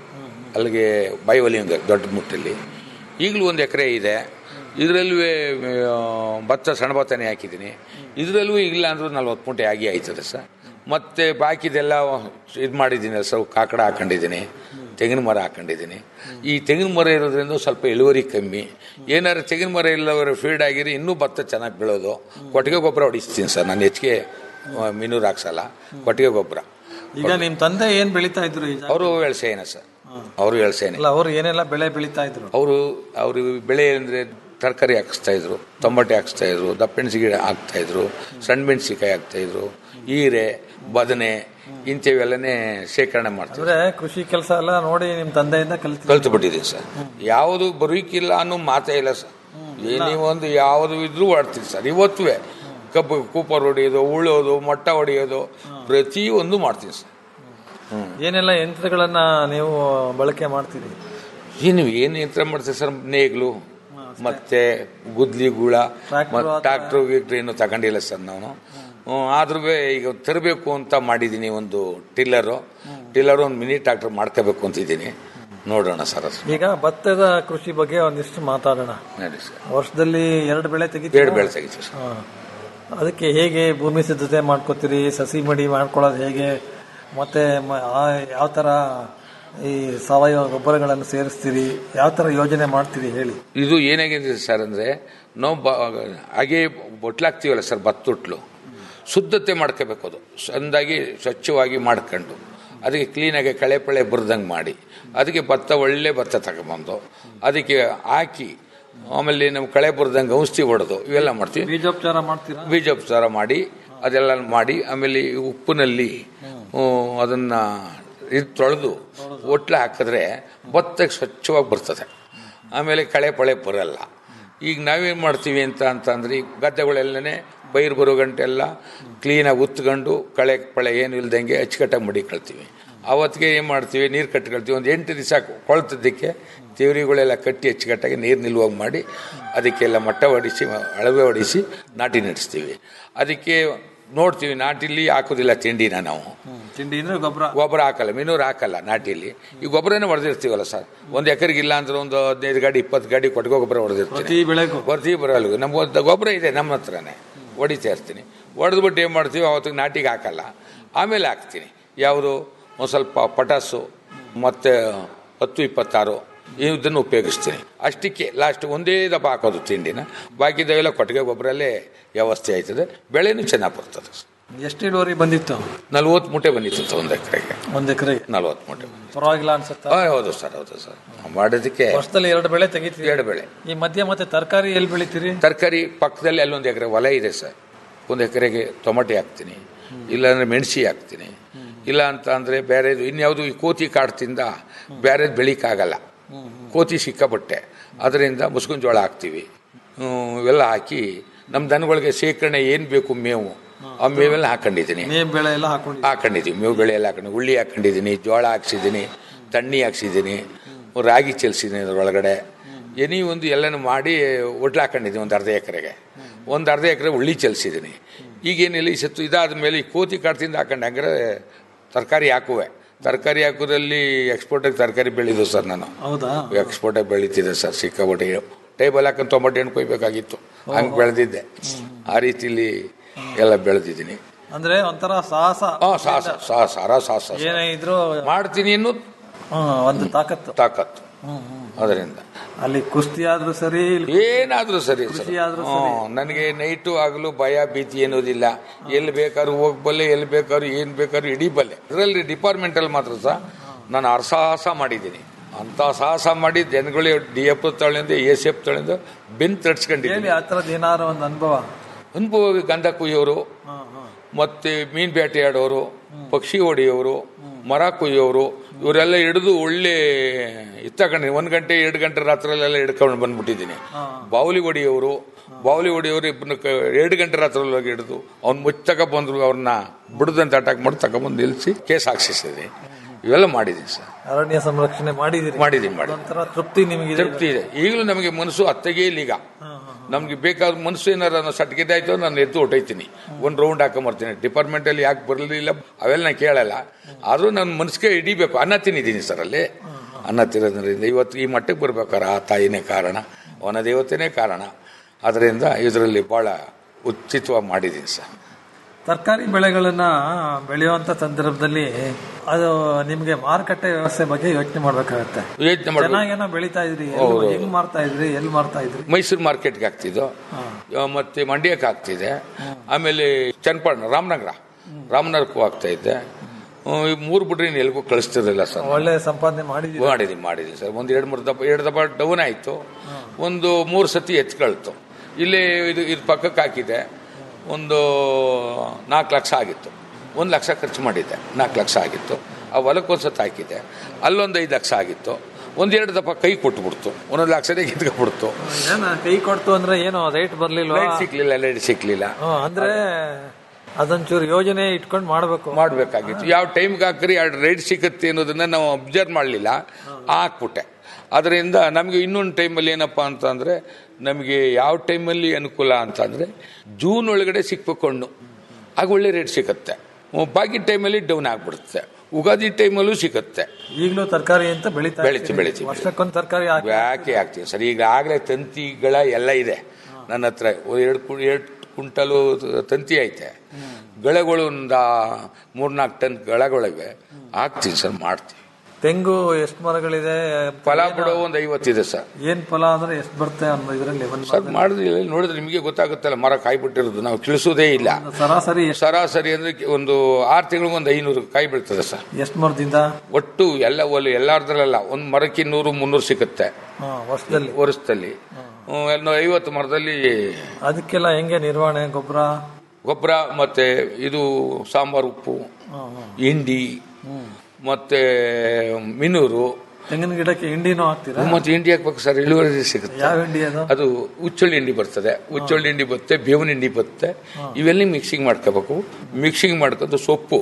ಅಲ್ಲಿಗೆ ಬೈವಲಿಂಗ ದೊಡ್ಡ ಮುಟ್ಟಲ್ಲಿ ಈಗಲೂ ಒಂದು ಎಕರೆ ಇದೆ ಇದರಲ್ಲೂ ಭತ್ತ ಸಣ್ಣ ಭತ್ತನೇ ಹಾಕಿದ್ದೀನಿ ಇದರಲ್ಲೂ ಇಲ್ಲ ಅಂದ್ರೂ ನಲ್ವತ್ತು ಮೂಟೆ ಆಗಿ ಆಯ್ತದೆ ಸರ್ ಮತ್ತು ಬಾಕಿದೆಲ್ಲ ಇದು ಮಾಡಿದ್ದೀನಿ ಸರ್ ಕಾಕಡ ಹಾಕೊಂಡಿದ್ದೀನಿ ತೆಂಗಿನ ಮರ ಹಾಕೊಂಡಿದ್ದೀನಿ ಈ ತೆಂಗಿನ ಮರ ಇರೋದ್ರಿಂದ ಸ್ವಲ್ಪ ಇಳುವರಿ ಕಮ್ಮಿ ಏನಾದ್ರು ತೆಂಗಿನ ಮರ ಇಲ್ಲವರ ಫೀಲ್ಡ್ ಆಗಿರಿ ಇನ್ನೂ ಭತ್ತ ಚೆನ್ನಾಗಿ ಬೆಳೋದು ಕೊಟ್ಟಿಗೆ ಗೊಬ್ಬರ ಹೊಡಿಸ್ತೀನಿ ಸರ್ ನಾನು ಹೆಚ್ಚಿಗೆ ಮೀನೂರು ಹಾಕ್ಸಲ್ಲ ಕೊಟ್ಟಿಗೆ ಗೊಬ್ಬರ ಈಗ ನಿಮ್ ತಂದೆ ಏನ್ ಬೆಳೀತಾ ಇದ್ರು ಈ ಜಾಗ- ಅವರು ವ್ಯವಸಾಯನ ಸರ್ ಅವರು ವ್ಯವಸಾಯನೇ ಅಲ್ಲ ಅವ್ರು ಏನೆಲ್ಲ ಬೆಳೆ ಬೆಳೀತಾ ಇದ್ರು ಅವರು ಅವರು ಬೆಳೆ ಅಂದರೆ ತರಕಾರಿ ಹಾಕಿಸ್ತಾ ಇದ್ರು ಟೊಮಟೆ ಹಾಕಿಸ್ತಾ ಇದ್ರು ದಪ್ಪೆಣಸಿ ಗಿಡ ಹಾಕ್ತಾ ಇದ್ರು ಸಣ್ಣ ಮೆಣಸಿಕಾಯಿ ಹಾಕ್ತಾ ಇದ್ರು ಹೀರೆ ಬದನೆ ಇಂಥವೆಲ್ಲನೇ ಶೇಖರಣೆ ಮಾಡ್ತಾರೆ ಅಂದ್ರೆ ಕೃಷಿ ಕೆಲಸ ಎಲ್ಲ ನೋಡಿ ನಿಮ್ ತಂದೆಯಿಂದ ಕಲಿತು ಕಲ್ತು ಬಿಟ್ಟಿದ್ದೀನಿ ಸರ್ ಯಾವುದು ಬರುವಿಕಿಲ್ಲ ಅನ್ನೋ ಮಾತೇ ಇಲ್ಲ ಸರ್ ಏನೇ ಒಂದು ಯಾವುದು ಇದ್ರೂ ಮಾಡ್ತೀನಿ ಸರ್ ಇವತ್ತುವೆ ಕಬ್ಬು ಕೂಪರ್ ಹೊಡೆಯೋದು ಉಳೋದು ಮೊಟ್ಟ ಹೊಡೆಯೋದು ಪ್ರತಿಯೊಂದು ಮಾಡ್ತೀನಿ ಸರ್ ಏನೆಲ್ಲ ಯಂತ್ರಗಳನ್ನ ನೀವು ಬಳಕೆ ಮಾಡ್ತೀರಿ ಏನು ಏನು ಯಂತ್ರ ಮಾಡ್ತೀವಿ ಸರ್ ನೇಗ್ಲು ಮತ್ತೆ ಗುದ್ಲಿ ಗೂಳ ಮತ್ತೆ ಟ್ರಾಕ್ಟ್ರು ಗೀಕ್ಟ್ರು ಏನು ತಗೊಂಡಿಲ್ಲ ಸರ್ ನಾನು ಆದ್ರೂ ಈಗ ತರಬೇಕು ಅಂತ ಮಾಡಿದ್ದೀನಿ ಒಂದು ಟಿಲ್ಲರು ಟಿಲ್ಲರ್ ಒಂದು ಮಿನಿ ಟ್ರಾಕ್ಟರ್ ಮಾಡ್ಕೋಬೇಕು ಅಂತಿದ್ದೀನಿ ನೋಡೋಣ ಸರ್ ಅದು ಈಗ ಭತ್ತದ ಕೃಷಿ ಬಗ್ಗೆ ಒಂದಿಷ್ಟು ಮಾತಾಡೋಣ ನೋಡಿ ಸರ್ ವರ್ಷದಲ್ಲಿ ಎರಡು ಬೆಳೆ ತೆಗಿತೀವಿ ಎರಡು ಬೆಳೆ ತೆಗಿತೀವಿ ಸರ್ ಅದಕ್ಕೆ ಹೇಗೆ ಭೂಮಿ ಸಿದ್ಧತೆ ಮಾಡ್ಕೋತೀರಿ ಸಸಿ ಮಡಿ ಮಾಡ್ಕೊಳ್ಳೋದು ಹೇಗೆ ಮತ್ತೆ ಮ- ಆ- ಯಾವ ತರ ಈ ಸಾವಯವ ಗೊಬ್ಬರಗಳನ್ನು ಸೇರಿಸ್ತೀರಿ ಯಾವ ತರ ಯೋಜನೆ ಮಾಡ್ತೀರಿ ಹೇಳಿ ಇದು ಏನಾಗಿದೆ ಸರ್ ಅಂದರೆ ನಾವು ಬ ಹಾಗೆ ಬೊಟ್ಲಾಗ್ತೀವಲ್ಲ ಸರ್ ಭತ್ತೊಟ್ಲು ಶುದ್ಧತೆ ಮಾಡ್ಕೋಬೇಕು ಅದು ಚೆಂದಾಗಿ ಸ್ವಚ್ಛವಾಗಿ ಮಾಡ್ಕೊಂಡು ಅದಕ್ಕೆ ಕ್ಲೀನಾಗಿ ಕಳೆ ಪಳೆ ಬರ್ದಂಗೆ ಮಾಡಿ ಅದಕ್ಕೆ ಭತ್ತ ಒಳ್ಳೆ ಭತ್ತ ತಗೊಂಬಂದು ಅದಕ್ಕೆ ಹಾಕಿ ಆಮೇಲೆ ನಮ್ಮ ಕಳೆ ಬರ್ದಂಗೆ ಔಷಧಿ ಹೊಡೆದು ಇವೆಲ್ಲ ಮಾಡ್ತೀವಿ ಬೀಜೋಪಚಾರ ಮಾಡ್ತೀರಾ ಬೀಜೋಪಚಾರ ಮಾಡಿ ಅದೆಲ್ಲ ಮಾಡಿ ಆಮೇಲೆ ಈ ಉಪ್ಪಿನಲ್ಲಿ ಹ್ಮ್, ಅದನ್ನ ಇದು ತೊಳೆದು ಒಟ್ಲೆ ಹಾಕಿದ್ರೆ ಭತ್ತಕ್ಕೆ ಸ್ವಚ್ಛವಾಗಿ ಬರ್ತದೆ ಆಮೇಲೆ ಕಳೆ ಪಳೆ ಬರಲ್ಲ ಈಗ ನಾವೇನು ಮಾಡ್ತೀವಿ ಅಂತ ಅಂತಂದ್ರೆ ಈ ಗದ್ದೆಗಳೆಲ್ಲನೇ ಪೈರು ಬರೋ ಗಂಟೆಲ್ಲ ಕ್ಲೀನಾಗಿ ಉತ್ಕೊಂಡು ಕಳೆ ಪಳೆ ಏನು ಇಲ್ದಂಗೆ ಅಚ್ಚುಕಟ್ಟಾಗಿ ಮಡಿಕೊಳ್ತೀವಿ ಅವತ್ತಿಗೆ ಏನು ಮಾಡ್ತೀವಿ ನೀರು ಕಟ್ಕೊಳ್ತೀವಿ ಒಂದು ಎಂಟು ದಿವಸ ಕೊಳ್ತದ್ದಕ್ಕೆ ತೇವರಿಗಳೆಲ್ಲ ಕಟ್ಟಿ ಅಚ್ಚುಕಟ್ಟಾಗಿ ನೀರು ನಿಲ್ಲುವಾಗ ಮಾಡಿ ಅದಕ್ಕೆಲ್ಲ ಮಟ್ಟ ಹೊಡಿಸಿ ಅಳವೆ ಹೊಡಿಸಿ ನಾಟಿ ನಡೆಸ್ತೀವಿ ಅದಕ್ಕೆ ನೋಡ್ತೀವಿ ನಾಟಿಲಿ ಹಾಕೋದಿಲ್ಲ ತಿಂಡಿನ ನಾವು ತಿಂಡಿ ಅಂದ್ರೆ ಗೊಬ್ಬರ ಗೊಬ್ಬರ ಹಾಕಲ್ಲ ಮಿನೂರು ಹಾಕಲ್ಲ ನಾಟಿಲಿ ಈ ಗೊಬ್ಬರನೇ ಹೊಡೆದಿರ್ತೀವಲ್ಲ ಸರ್ ಒಂದು ಎಕರೆಗೆ ಇಲ್ಲ ಅಂದ್ರೆ ಒಂದು ಹದಿನೈದು ಗಾಡಿ ಇಪ್ಪತ್ತು ಗಾಡಿ ಕೊಟ್ಟಿಗೆ ಗೊಬ್ಬರ ಹೊಡೆದಿರ್ತೀವಿ ಪ್ರತಿ ಬೆಳೆಗೂ ಪ್ರತಿ ಬರಲ್ಗೂ ನಮ್ಗೆ ಒಂದು ಗೊಬ್ಬರ ಇದೆ ನಮ್ಮ ಹತ್ರನೇ ಹೊಡಿತಾ ಇರ್ತೀನಿ ಹೊಡೆದ್ಬಿಟ್ಟು ಏನು ಮಾಡ್ತೀವಿ ಅವತ್ತಿಗೆ ನಾಟಿಗೆ ಹಾಕಲ್ಲ ಆಮೇಲೆ ಹಾಕ್ತೀನಿ ಯಾವುದು ಒಂದು ಸ್ವಲ್ಪ ಪಟಾಸು ಮತ್ತು ಹತ್ತು ಇಪ್ಪತ್ತಾರು ಇದನ್ನು ಉಪಯೋಗಿಸ್ತೀನಿ ಅಷ್ಟಕ್ಕೆ ಲಾಸ್ಟ್ ಒಂದೇ ದಪ್ಪ ಹಾಕೋದು ತಿಂಡಿನ ಬಾಕಿದವೆಲ್ಲ ಕೊಟ್ಟಿಗೆ ಗೊಬ್ಬರಲ್ಲೇ ವ್ಯವಸ್ಥೆ ಆಯ್ತದೆ ಬೆಳೆನೂ ಚೆನ್ನಾಗಿ ಬರ್ತದೆ ಎಷ್ಟು ಇಳುವರಿ ಬಂದಿತ್ತು ನಲ್ವತ್ತು ಮೂಟೆ ಬಂದಿತ್ತು ಸರ್ ಒಂದು ಎಕರೆಗೆ ಒಂದ್ ಎಕರೆಗೆ ನಲ್ವತ್ತು ಮೂಟೆ ಪರವಾಗಿಲ್ಲ ಅನ್ಸುತ್ತಾ ಆ, ಹೌದು ಸರ್ ಹೌದು ಸರ್ ಮಾಡೋದಕ್ಕೆ ವರ್ಷದಲ್ಲಿ ಎರಡು ಬೆಳೆ ತೆಗಿತೀರಿ ಎರಡು ಬೆಳೆ ಈ ಮಧ್ಯೆ ಮತ್ತೆ ತರಕಾರಿ ಎಲ್ಲಿ ಬೆಳಿತೀರಿ ತರಕಾರಿ ಪಕ್ಕದಲ್ಲಿ ಅಲ್ಲೊಂದು ಎಕರೆ ಹೊಲ ಇದೆ ಸರ್ ಒಂದು ಎಕರೆಗೆ ಟೊಮಟೆ ಹಾಕ್ತೀನಿ ಇಲ್ಲಾಂದ್ರೆ ಮೆಣಸಿ ಹಾಕ್ತೀನಿ ಇಲ್ಲ ಅಂತ ಅಂದ್ರೆ ಬೇರೆದು ಇನ್ಯಾವುದು ಈ ಕೋತಿ ಕಾಡ್ತಿಂದ ಬೇರೆದು ಬೆಳಿಕಾಗಲ್ಲ ಕೋತಿ ಸಿಕ್ಕಾಪಟ್ಟೆ ಅದರಿಂದ ಮುಸ್ಕಿನ ಜೋಳ ಹಾಕ್ತೀವಿ ಹ್ಮ್, ಇವೆಲ್ಲ ಹಾಕಿ ನಮ್ಮ ದನಗಳಿಗೆ ಶೇಖರಣೆ ಏನು ಬೇಕು ಮೇವು ಆ ಮೇವೆಲ್ಲ ಹಾಕೊಂಡಿದ್ದೀನಿ ಮೇವ್ ಬೆಳೆ ಎಲ್ಲ ಹಾಕೊಂಡು ಹಾಕೊಂಡಿದ್ದೀವಿ ಮೇವು ಬೆಳೆ ಎಲ್ಲ ಹಾಕೊಂಡು ಉಳ್ಳಿ ಹಾಕೊಂಡಿದ್ದೀನಿ ಜೋಳ ಹಾಕ್ಸಿದ್ದೀನಿ ತಣ್ಣಿ ಹಾಕ್ಸಿದ್ದೀನಿ ರಾಗಿ ಚೆಲ್ಸಿದ್ದೀನಿ ಅದರೊಳಗಡೆ ಏನೇ ಒಂದು ಎಲ್ಲನೂ ಮಾಡಿ ಒಟ್ಲು ಹಾಕೊಂಡಿದ್ದೀನಿ ಒಂದು ಅರ್ಧ ಎಕರೆಗೆ ಒಂದು ಅರ್ಧ ಎಕರೆ ಉಳ್ಳಿ ಚೆಲ್ಸಿದ್ದೀನಿ ಈಗೇನಿಲ್ಲ ಈ ಸತ್ತು ಇದಾದ ಮೇಲೆ ಈ ಕೋತಿ ಕಾಡ್ತಿಂದ ಹಾಕೊಂಡು ಹಂಗಾರೆ ತರಕಾರಿ ಹಾಕುವೆ ತರಕಾರಿ ಹಾಕೋದ್ರಲ್ಲಿ ಎಕ್ಸ್ಪೋರ್ಟಾಗಿ ತರಕಾರಿ ಬೆಳೆದು ಸರ್ ನಾನು ಹೌದಾ ಎಕ್ಸ್ಪೋರ್ಟಾಗಿ ಬೆಳೀತಿದ್ದೆ ಸರ್ ಸಿಕ್ಕಾಪಟ್ಟೆ ಟೇಬಲ್ ಹಾಕೊಂಡು ಟೊಮಟೆ ಹಣ್ಣು ಕೊಯ್ಬೇಕಾಗಿತ್ತು ಹಂಗೆ ಬೆಳೆದಿದ್ದೆ ಆ ರೀತಿಲಿ ಎಲ್ಲ ಬೆಳೆದಿದ್ದೀನಿ ಅಂದ್ರೆ ಒಂಥರ ಸಾಹಸ ಹಾ ಸಾಹಸ ಸಾಹಸ ಸಾರ ಸಾಹಸ ಏನೇ ಇದ್ರು ಮಾಡ್ತೀನಿ ಅನ್ನೋ ಹ್ಮ್, ಒಂದು ತಾಕತ್ತು ತಾಕತ್ತು ಹ್ಮ್, ಹ್ಮ್. ಅದರಿಂದ ಅಲ್ಲಿ ಕುಸ್ತಿ ಆದ್ರೂ ಸರಿ ಇಲ್ಲಿ ಏನಾದ್ರೂ ಸರಿ ಸರ್ ಕೃಷಿ ಆದ್ರೂ ಹ್ಮ್, ನನಗೆ ನೈಟು ಆಗಲು ಭಯ ಭೀತಿ ಅನ್ನೋದಿಲ್ಲ ಎಲ್ಲಿ ಬೇಕಾದ್ರೂ ಹೋಗ್ಬಲ್ಲೆ ಎಲ್ಲಿ ಬೇಕಾದ್ರೂ ಏನ್ ಬೇಕಾದ್ರೂ ಹಿಡಿಬಲ್ಲೆ ಇದರಲ್ಲಿ ಡಿಪಾರ್ಟ್ಮೆಂಟ್ ಅಲ್ಲಿ ಮಾತ್ರ ಸಹ ನಾನು ಅರಸಾಹಸ ಮಾಡಿದ್ದೀನಿ ಅಂತ ಸಾಹಸ ಮಾಡಿ ಜನಗಳು ಡಿ ಎಫ್ ತಳಿಂದ ಎಸ್ ಎಫ್ ತಳಿಂದ ಬೆನ್ ತಡ್ಸ್ಕೊಂಡಿದ್ದೀನಿ ಹೇಳಿ ಆ ಥರದ್ದು ಏನಾದ್ರು ಒಂದು ಅನುಭವ ಅನುಭವ ಗಂಧ ಕುಯ್ಯೋರು ಮತ್ತೆ ಮೀನ್ ಬೇಟೆಯಾಡೋರು ಪಕ್ಷಿ ಹೊಡೆಯೋರು ಮರ ಕುಯ್ಯೋರು ಇವರೆಲ್ಲ ಹಿಡಿದು ಒಳ್ಳೆ ಇತ್ತಕೊಂಡು ಒಂದ್ ಗಂಟೆ ಎರಡು ಗಂಟೆ ರಾತ್ರಿಯಲ್ಲೆಲ್ಲ ಹಿಡ್ಕೊಂಡು ಬಂದ್ಬಿಟ್ಟಿದ್ದೀನಿ ಬಾವುಲಿ ಹೊಡೆಯೋರು ಬಾವುಲಿ ಹೊಡೆಯೋರು ಇಬ್ಬರನ್ನ ಎರಡು ಗಂಟೆ ರಾತ್ರಿಯೊಳಗೆ ಹಿಡಿದು ಅವ್ನು ಮುಚ್ಚ ತಕ ಬಂದ್ರು ಅವ್ರನ್ನ ಬಿಡದಂತ ಅಟ್ಯಾಕ್ ಮಾಡಿ ತಗೊಂಬಂದು ನಿಲ್ಲಿಸಿ ಕೇಸ್ ಹಾಕ್ಸಿಸಿದೆ ಇವೆಲ್ಲ ಮಾಡಿದ್ದೀನಿ ಸರ್ ಅರಣ್ಯ ಸಂರಕ್ಷಣೆ ಮಾಡಿದಿರಿ ಮಾಡಿದ್ದೀನಿ ಮಾಡಿ ಒಂಥರ ತೃಪ್ತಿ ನಿಮಗೆ ತೃಪ್ತಿ ಇದೆ ಈಗಲೂ ನಮಗೆ ಮನಸ್ಸು ಅತ್ತಗೆ ಈಗ ನಮ್ಗೆ ಬೇಕಾದ ಮನಸ್ಸು ಏನಾರ ನಾನು ಸಟ್ಗೆದಾಯ್ತು ನಾನು ಎದ್ದು ಹೊಟ್ಟೈತೀನಿ ಒಂದು ರೌಂಡ್ ಹಾಕೊಂಬರ್ತೀನಿ ಡಿಪಾರ್ಟ್ಮೆಂಟ್ ಅಲ್ಲಿ ಯಾಕೆ ಬರಲಿಲ್ಲ ಅವೆಲ್ಲ ನಾನು ಕೇಳಲ್ಲ ಆದ್ರೂ ನನ್ನ ಮನಸ್ಸಿಗೆ ಹಿಡಿಬೇಕು ಅನ್ನ ತಿನ್ನಿದ್ದೀನಿ ಸರ್ ಅಲ್ಲಿ ಅನ್ನ ತಿನ್ನೋದ್ರಿಂದ ಇವತ್ತು ಈ ಮಟ್ಟಕ್ಕೆ ಬರ್ಬೇಕಾರೆ ಆ ತಾಯಿನೇ ಕಾರಣ ಅವನ ದೇವತೆನೇ ಕಾರಣ ಅದರಿಂದ ಇದರಲ್ಲಿ ಭಾಳ ಉಚಿತವಾಗಿ ಮಾಡಿದ್ದೀನಿ ಸರ್ ತರಕಾರಿ ಬೆಳೆಗಳನ್ನ ಬೆಳೆಯುವಂತ ಸಂದರ್ಭದಲ್ಲಿ ಅದು ನಿಮ್ಗೆ ಮಾರುಕಟ್ಟೆ ವ್ಯವಸ್ಥೆ ಬಗ್ಗೆ ಯೋಚನೆ ಮಾಡ್ಬೇಕಾಗತ್ತೆ ಯೋಚನೆ ಮಾಡ್ಬೇಕು. ಚೆನ್ನಾಗೇನೋ ಬೆಳೀತಾ ಇದ್ರಿ ಹೌದು. ಹೆಂಗ್ ಮಾರ್ತಾ ಇದ್ರಿ ಎಲ್ಲಿ ಮಾರ್ತಾ ಇದ್ರಿ ಮೈಸೂರು ಮಾರ್ಕೆಟ್ಗೆ ಆಗ್ತಿದ್ದು ಆ, ಮತ್ತೆ ಮಂಡ್ಯಕ್ಕೆ ಆಗ್ತಿದೆ ಆಮೇಲೆ ಚನ್ನಪಟ್ಟಣ ರಾಮನಗರ ರಾಮನಗರಕ್ಕೂ ಆಗ್ತಾ ಇದ್ದೆ ಆ, ಈ ಮೂರು ಬಿಟ್ರೆ ಇನ್ನು ಎಲ್ಗೂ ಕಳಿಸ್ತಿರಲಿಲ್ಲ ಸರ್ ಒಳ್ಳೆ ಸಂಪಾದನೆ ಮಾಡಿದ್ರಿ ಮಾಡಿದೀನಿ ಮಾಡಿದೀನಿ ಸರ್ ಒಂದು ಎರಡು ಮೂರು ದಪ್ಪ ಎರಡು ದಪ್ಪ ಡೌನ್ ಆಯಿತು ಒಂದು ಮೂರು ಸತಿ ಎತ್ಕೊಳ್ತು ಇಲ್ಲಿ ಇದು ಇದು ಪಕ್ಕಕ್ಕೆ ಹಾಕಿದೆ ಒಂದು ನಾಲ್ಕು ಲಕ್ಷ ಆಗಿತ್ತು ಒಂದು ಲಕ್ಷ ಖರ್ಚು ಮಾಡಿದ್ದೆ ನಾಲ್ಕು ಲಕ್ಷ ಆಗಿತ್ತು ಆ ಹೊಲಕ್ಕೆ ಒಂದು ಸತಿ ಹಾಕಿದ್ದೆ ಅಲ್ಲೊಂದು ಐದು ಲಕ್ಷ ಆಗಿತ್ತು ಒಂದೆರಡು ದಪ್ಪ ಕೈ ಕೊಟ್ಬಿಡ್ತು ಒಂದೊಂದು ಲಕ್ಷನೇ ಕಿತ್ಕೊಬಿಡ್ತು ಏನ ಕೈ ಕೊಡ್ತು ಅಂದ್ರೆ ಏನು ರೇಟ್ ಬರ್ಲಿಲ್ವಾ ಲೈಟ್ ಸಿಕ್ಲಿಲ್ಲ ಲೈಟ್ ಸಿಕ್ಲಿಲ್ಲ ಹ್ಮ್, ಅಂದ್ರೆ ಅದೊಂಚೂರು ಯೋಜನೆ ಇಟ್ಕೊಂಡು ಮಾಡ್ಬೇಕು ಮಾಡಬೇಕಾಗಿತ್ತು ಯಾವ ಟೈಮ್ಗೆ ಹಾಕ್ರಿ ಎರಡು ರೈಡ್ ಸಿಗುತ್ತೆ ಅನ್ನೋದನ್ನ ನಾವು ಅಬ್ಸರ್ವ್ ಮಾಡಲಿಲ್ಲ ಹಾಕ್ಬಿಟ್ಟೆ ಅದರಿಂದ ನಮಗೆ ಇನ್ನೊಂದು ಟೈಮಲ್ಲಿ ಏನಪ್ಪ ಅಂತಂದರೆ ನಮಗೆ ಯಾವ ಟೈಮಲ್ಲಿ ಅನುಕೂಲ ಅಂತಂದರೆ ಜೂನ್ ಒಳಗಡೆ ಸಿಕ್ಬೇಕು ಹಣ್ಣು ಆಗ ಒಳ್ಳೆ ರೇಟ್ ಸಿಗುತ್ತೆ ಹ್ಮ್, ಬಾಕಿ ಟೈಮಲ್ಲಿ ಡೌನ್ ಆಗ್ಬಿಡುತ್ತೆ ಉಗಾದಿ ಟೈಮಲ್ಲೂ ಸಿಗುತ್ತೆ ಈಗಲೂ ತರಕಾರಿ ಅಂತ ಬೆಳಿತಾ ಬೆಳಿತೀವಿ, ಇರ್ತೀರಿ. ಬೆಳಿತೀವಿ. ವರ್ಷಕ್ಕೊಂದ್ ತರಕಾರಿ ಹಾಕಿ ಯಾಕೆ ಹಾಕ್ತೀವಿ ಸರ್ ಈಗ ಆಗಲೇ ತಂತಿಗಳ ಎಲ್ಲ ಇದೆ ನನ್ನ ಹತ್ರ ಎರಡು ಕು ಎರಡು ಕುಂಟಲು ತಂತಿ ಐತೆ ಗಳಗಳು ಒಂದು ಮೂರ್ನಾಲ್ಕು ಟನ್ ಗಳಗಳಿವೆ ಹಾಕ್ತೀನಿ ಸರ್ ಮಾಡ್ತೀನಿ ತೆಂಗು ಎಷ್ಟು ಮರಗಳಿದೆ ಫಲ ಬಿಡೋ ಒಂದು ಐವತ್ತಿದೆ ಸರ್ ಏನ್ ಫಲ ಅಂದ್ರೆ ಎಷ್ಟು ಬರುತ್ತೆ ಅನ್ನೋ ಇದರಲ್ಲಿ ಒಂದ್ ಸರ್ ಮಾಡಿದ್ರೆ ನೋಡಿದ್ರೆ ನಿಮಗೆ ಗೊತ್ತಾಗುತ್ತಲ್ಲ ಮರ ಕಾಯಿ ಬಿಟ್ಟಿರೋದು ನಾವು ತಿಳಿಸೋದೇ ಇಲ್ಲ ಸರಾಸರಿ ಸರಾಸರಿ ಅಂದ್ರೆ ಒಂದು ಆರು ತಿಂಗಳಿಗೆ ಒಂದು ಐನೂರು ಕಾಯಿ ಬೀಳ್ತದೆ ಸರ್ ಎಷ್ಟು ಮರದಿಂದ ಒಟ್ಟು ಎಲ್ಲ ಒಲೆ ಎಲ್ಲಾರ್ದ್ರಲ್ಲ ಒಂದು ಮರಕ್ಕೆ ನೂರು ಮುನ್ನೂರು ಸಿಗುತ್ತೆ ಹಾ, ವರ್ಷದಲ್ಲಿ ವರ್ಷದಲ್ಲಿ ಹ್ಮ್, ಒಂದು ಐವತ್ತು ಮರದಲ್ಲಿ ಅದಕ್ಕೆಲ್ಲ ಹೆಂಗೆ ನಿರ್ವಹಣೆ ಗೊಬ್ಬರ ಗೊಬ್ಬರ ಮತ್ತೆ ಇದು ಸಾಂಬಾರು ಉಪ್ಪು ಹಿಂಡಿ ಮತ್ತೆ ಮಿನೂರು ತೆಂಗಿನ ಗಿಡಕ್ಕೆ ಹಿಂಡಿನೂ ಹಾಕ್ತೀರಾ ಮತ್ತೆ ಹಿಂಡಿ ಹಾಕ್ಬೇಕು ಸರ್ ಇಳುವರಿ ಸಿಗುತ್ತೆ ಯಾವ ಹಿಂಡಿ ಅದು ಅದು ಉಚ್ಚಳ್ಳಿ ಹಿಂಡಿ ಬರ್ತದೆ ಉಚ್ಚಳ್ಳಿ ಹಿಂಡಿ ಬರುತ್ತೆ ಬೇವಿನ ಹಿಂಡಿ ಬರುತ್ತೆ ಇವೆಲ್ಲ ಮಿಕ್ಸಿಂಗ್ ಮಾಡ್ಕೋಬೇಕು ಮಿಕ್ಸಿಂಗ್ ಮಾಡ್ಕೊಂಡು ಸೊಪ್ಪು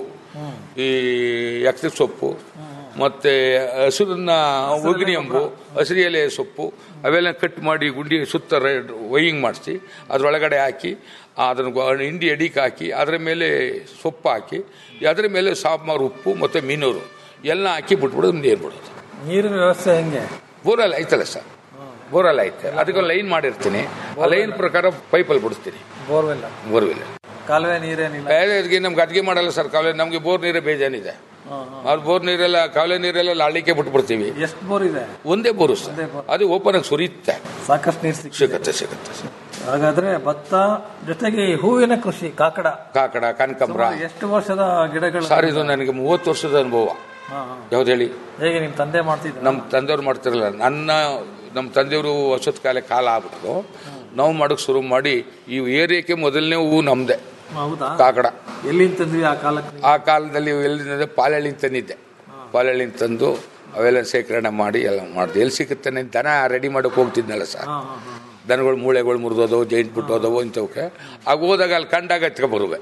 ಈ ಎಕ್ಸಿಕ್ ಸೊಪ್ಪು ಮತ್ತೆ ಹಸುರನ್ನ ಒಗ್ನಿ ಅಂಬು ಹಸಿರು ಎಲೆ ಸೊಪ್ಪು ಅವೆಲ್ಲ ಕಟ್ ಮಾಡಿ ಗುಂಡಿ ಸುತ್ತ ವೈಯಿಂಗ್ ಮಾಡಿಸಿ ಅದರೊಳಗಡೆ ಹಾಕಿ ಅದನ್ನು ಗೊ- ಹಿಂಡಿ ಅಡಿಗೆ ಹಾಕಿ ಅದರ ಮೇಲೆ ಸೊಪ್ಪು ಹಾಕಿ ಅದರ ಮೇಲೆ ಸಾಂಬಾರು ಉಪ್ಪು ಮತ್ತು ಮೀನೂರು ಎಲ್ಲ ಹಾಕಿ ಬಿಟ್ಬಿಡೋದು ನೀರು ಬಿಡೋದು ನೀರಿನ ವ್ಯವಸ್ಥೆ ಹೆಂಗೆ ಬೋರಲ್ಲಿ ಐತಲ್ಲ ಸರ್ ಬೋರಲ್ಲಿ ಐತೆ ಅದಕ್ಕೆ ಲೈನ್ ಮಾಡಿರ್ತೀನಿ ಆ ಲೈನ್ ಪ್ರಕಾರ ಪೈಪಲ್ಲಿ ಬಿಡಿಸ್ತೀನಿ ಬೋರ್ವೆಲ್ ಬೋರ್ವೆಲ್ ಕಾಲುವೆ ನೀರೇನಿಲ್ಲ ಅದಕ್ಕೆ ನಮ್ಗೆ ಅದಿಗೆ ಮಾಡಲ್ಲ ಸರ್ ಕಾಲುವೆ ನಮಗೆ ಬೋರ್ ನೀರೇ ಬೇಜಾನಿದೆ ಅದು ಬೋರ್ ನೀರೆಲ್ಲ ಕಾಲುವೆ ನೀರೆಲ್ಲ ಲಾಳಿಕೆ ಬಿಟ್ಬಿಡ್ತೀವಿ ಎಷ್ಟು ಬೋರ್ ಇದೆ ಒಂದೇ ಬೋರು ಸರ್ ಅದು ಓಪನ್ ಆಗಿ ಸುರಿಯುತ್ತೆ ಸಾಕಷ್ಟು ನೀರು ಸಿಕ್ ಸಿಗುತ್ತೆ ಸಿಗುತ್ತೆ ಸರ್ ಹಾಗಾದ್ರೆ ಭತ್ತ ಜೊತೆಗೆ ಈ ಹೂವಿನ ಕೃಷಿ ಕಾಕಡ ಕಾಕಡ ಕನಕಂಬ್ರ ಸುಮಾರು ಎಷ್ಟು ವರ್ಷದ ಗಿಡಗಳು ಸರ್ ಇದು ನನಗೆ ಮೂವತ್ತು ವರ್ಷದ ಅನುಭವ ಹಾ, ಹಾ. ಯಾವ್ದು ಹೇಳಿ ಹೇಗೆ ನಿಮ್ ತಂದೆ ಮಾಡ್ತಿದ್ರು ನಮ್ಮ ತಂದೆಯವ್ರು ಮಾಡ್ತಿರಲ್ಲ ನನ್ನ ನಮ್ಮ ತಂದೆಯವರು ವರ್ಷದ ಕಾಲ ಕಾಲ ಆಗ್ಬಿಟ್ಟು ನಾವು ಮಾಡೋಕೆ ಶುರು ಮಾಡಿ ಈ ಏರಿಯಾಕ್ಕೆ ಮೊದಲನೇ ಹೂವು ನಮ್ದೆ ಹೌದಾ ಕಾಕಡ ಎಲ್ಲಿಂದ ತಂದ್ವಿ ಆ ಕಾಲಕ್ಕೆ ಆ ಕಾಲದಲ್ಲಿ ಎಲ್ಲಿಂದ ಪಾಲಹಳ್ಳಿಂದ ತಂದಿದ್ದೆ ಪಾಲಹಳ್ಳಿಂದ ತಂದು ಅವೆಲ್ಲ ಶೇಖರಣೆ ಮಾಡಿ ಎಲ್ಲ ಮಾಡಿದೆ ಎಲ್ಲಿ ಸಿಗುತ್ತೆ ದನ ರೆಡಿ ಮಾಡೋಕೆ ಹೋಗ್ತಿದ್ನಲ್ಲ ಸರ್ ದನಗಳು ಮೂಳೆಗಳು ಮುರಿದೋದವು ಜೈಂಟ್ ಬಿಟ್ಟೋದವು ಇಂಥವಕ್ಕೆ ಆಗ ಹೋದಾಗ ಅಲ್ಲಿ ಕಂಡಾಗ ಎತ್ಕೊ ಬರುವೆ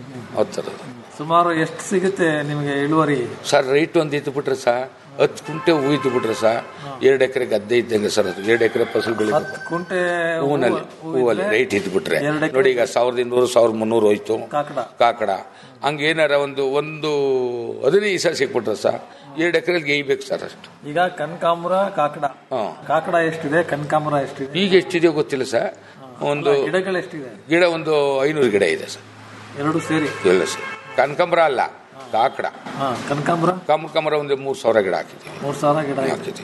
ಆ ಥರದ್ದು ಸುಮಾರು ಎಷ್ಟು ಸಿಗುತ್ತೆ ನಿಮಗೆ ಇಳುವರಿ ಸರ್ ರೈಟ್ ಒಂದು ಇತ್ತು ಬಿಟ್ರೆ ಸರ್ ಹತ್ತು ಕುಂಟೆ ಹೂ ಇತ್ತು ಬಿಟ್ರೆ ಸರ್ ಎರಡು ಎಕರೆ ಗದ್ದೆ ಇದ್ದಂಗೆ ಸರ್ ಅದು ಎರಡು ಎಕರೆ ಫಸಲು ಬೆಳೀತದೆ ಕುಂಟೆ ಹೂವಿನಲ್ಲಿ ಹೂವು ಹೂವಲ್ಲಿ ಇದ್ರೆ ರೈಟ್ ಇದ್ಬಿಟ್ರೆ ಎರಡು ಎಕರೆ ನೋಡಿ ಈಗ ಸಾವಿರದ ಇನ್ನೂರು ಸಾವಿರದ ಮುನ್ನೂರು ಹೋಯ್ತು ಕಾಕಡ ಕಾಕಡ ಹಂಗೆ ಏನಾರ ಒಂದು ಒಂದು ಹದಿನೈದು ಸಾವಿರ ಸಿಕ್ಬಿಟ್ರೆ ಸರ್ ಎರಡು ಎಕರೆಗೆ ಗೇಯ್ಬೇಕು ಸರ್ ಅಷ್ಟು ಈಗ ಕನಕಾಂಬರ ಕಾಕಡ ಹಾ. ಕಾಕಡ ಎಷ್ಟಿದೆ ಕನಕಾಂಬರ ಎಷ್ಟಿದೆ ಈಗ ಎಷ್ಟಿದೆಯೋ ಗೊತ್ತಿಲ್ಲ ಸರ್ ಒಂದು ಗಿಡಗಳು ಎಷ್ಟಿದೆ ಗಿಡ ಒಂದು ಐನೂರು ಗಿಡ ಇದೆ ಸರ್ ಎರಡು ಸೇರಿ ಇಲ್ಲ ಸರ್ ಕನಕಾಂಬರ ಅಲ್ಲ ಕಾಕಡ ಹಾ ಕನಕಾಂಬರ ಕಮಕಮರ ಒಂದು ಮೂರು ಸಾವಿರ ಗಿಡ ಹಾಕಿದ್ದೀವಿ ಮೂರ್ ಸಾವಿರ ಗಿಡ ಇದೆ. ಹಾಕಿದ್ದೀವಿ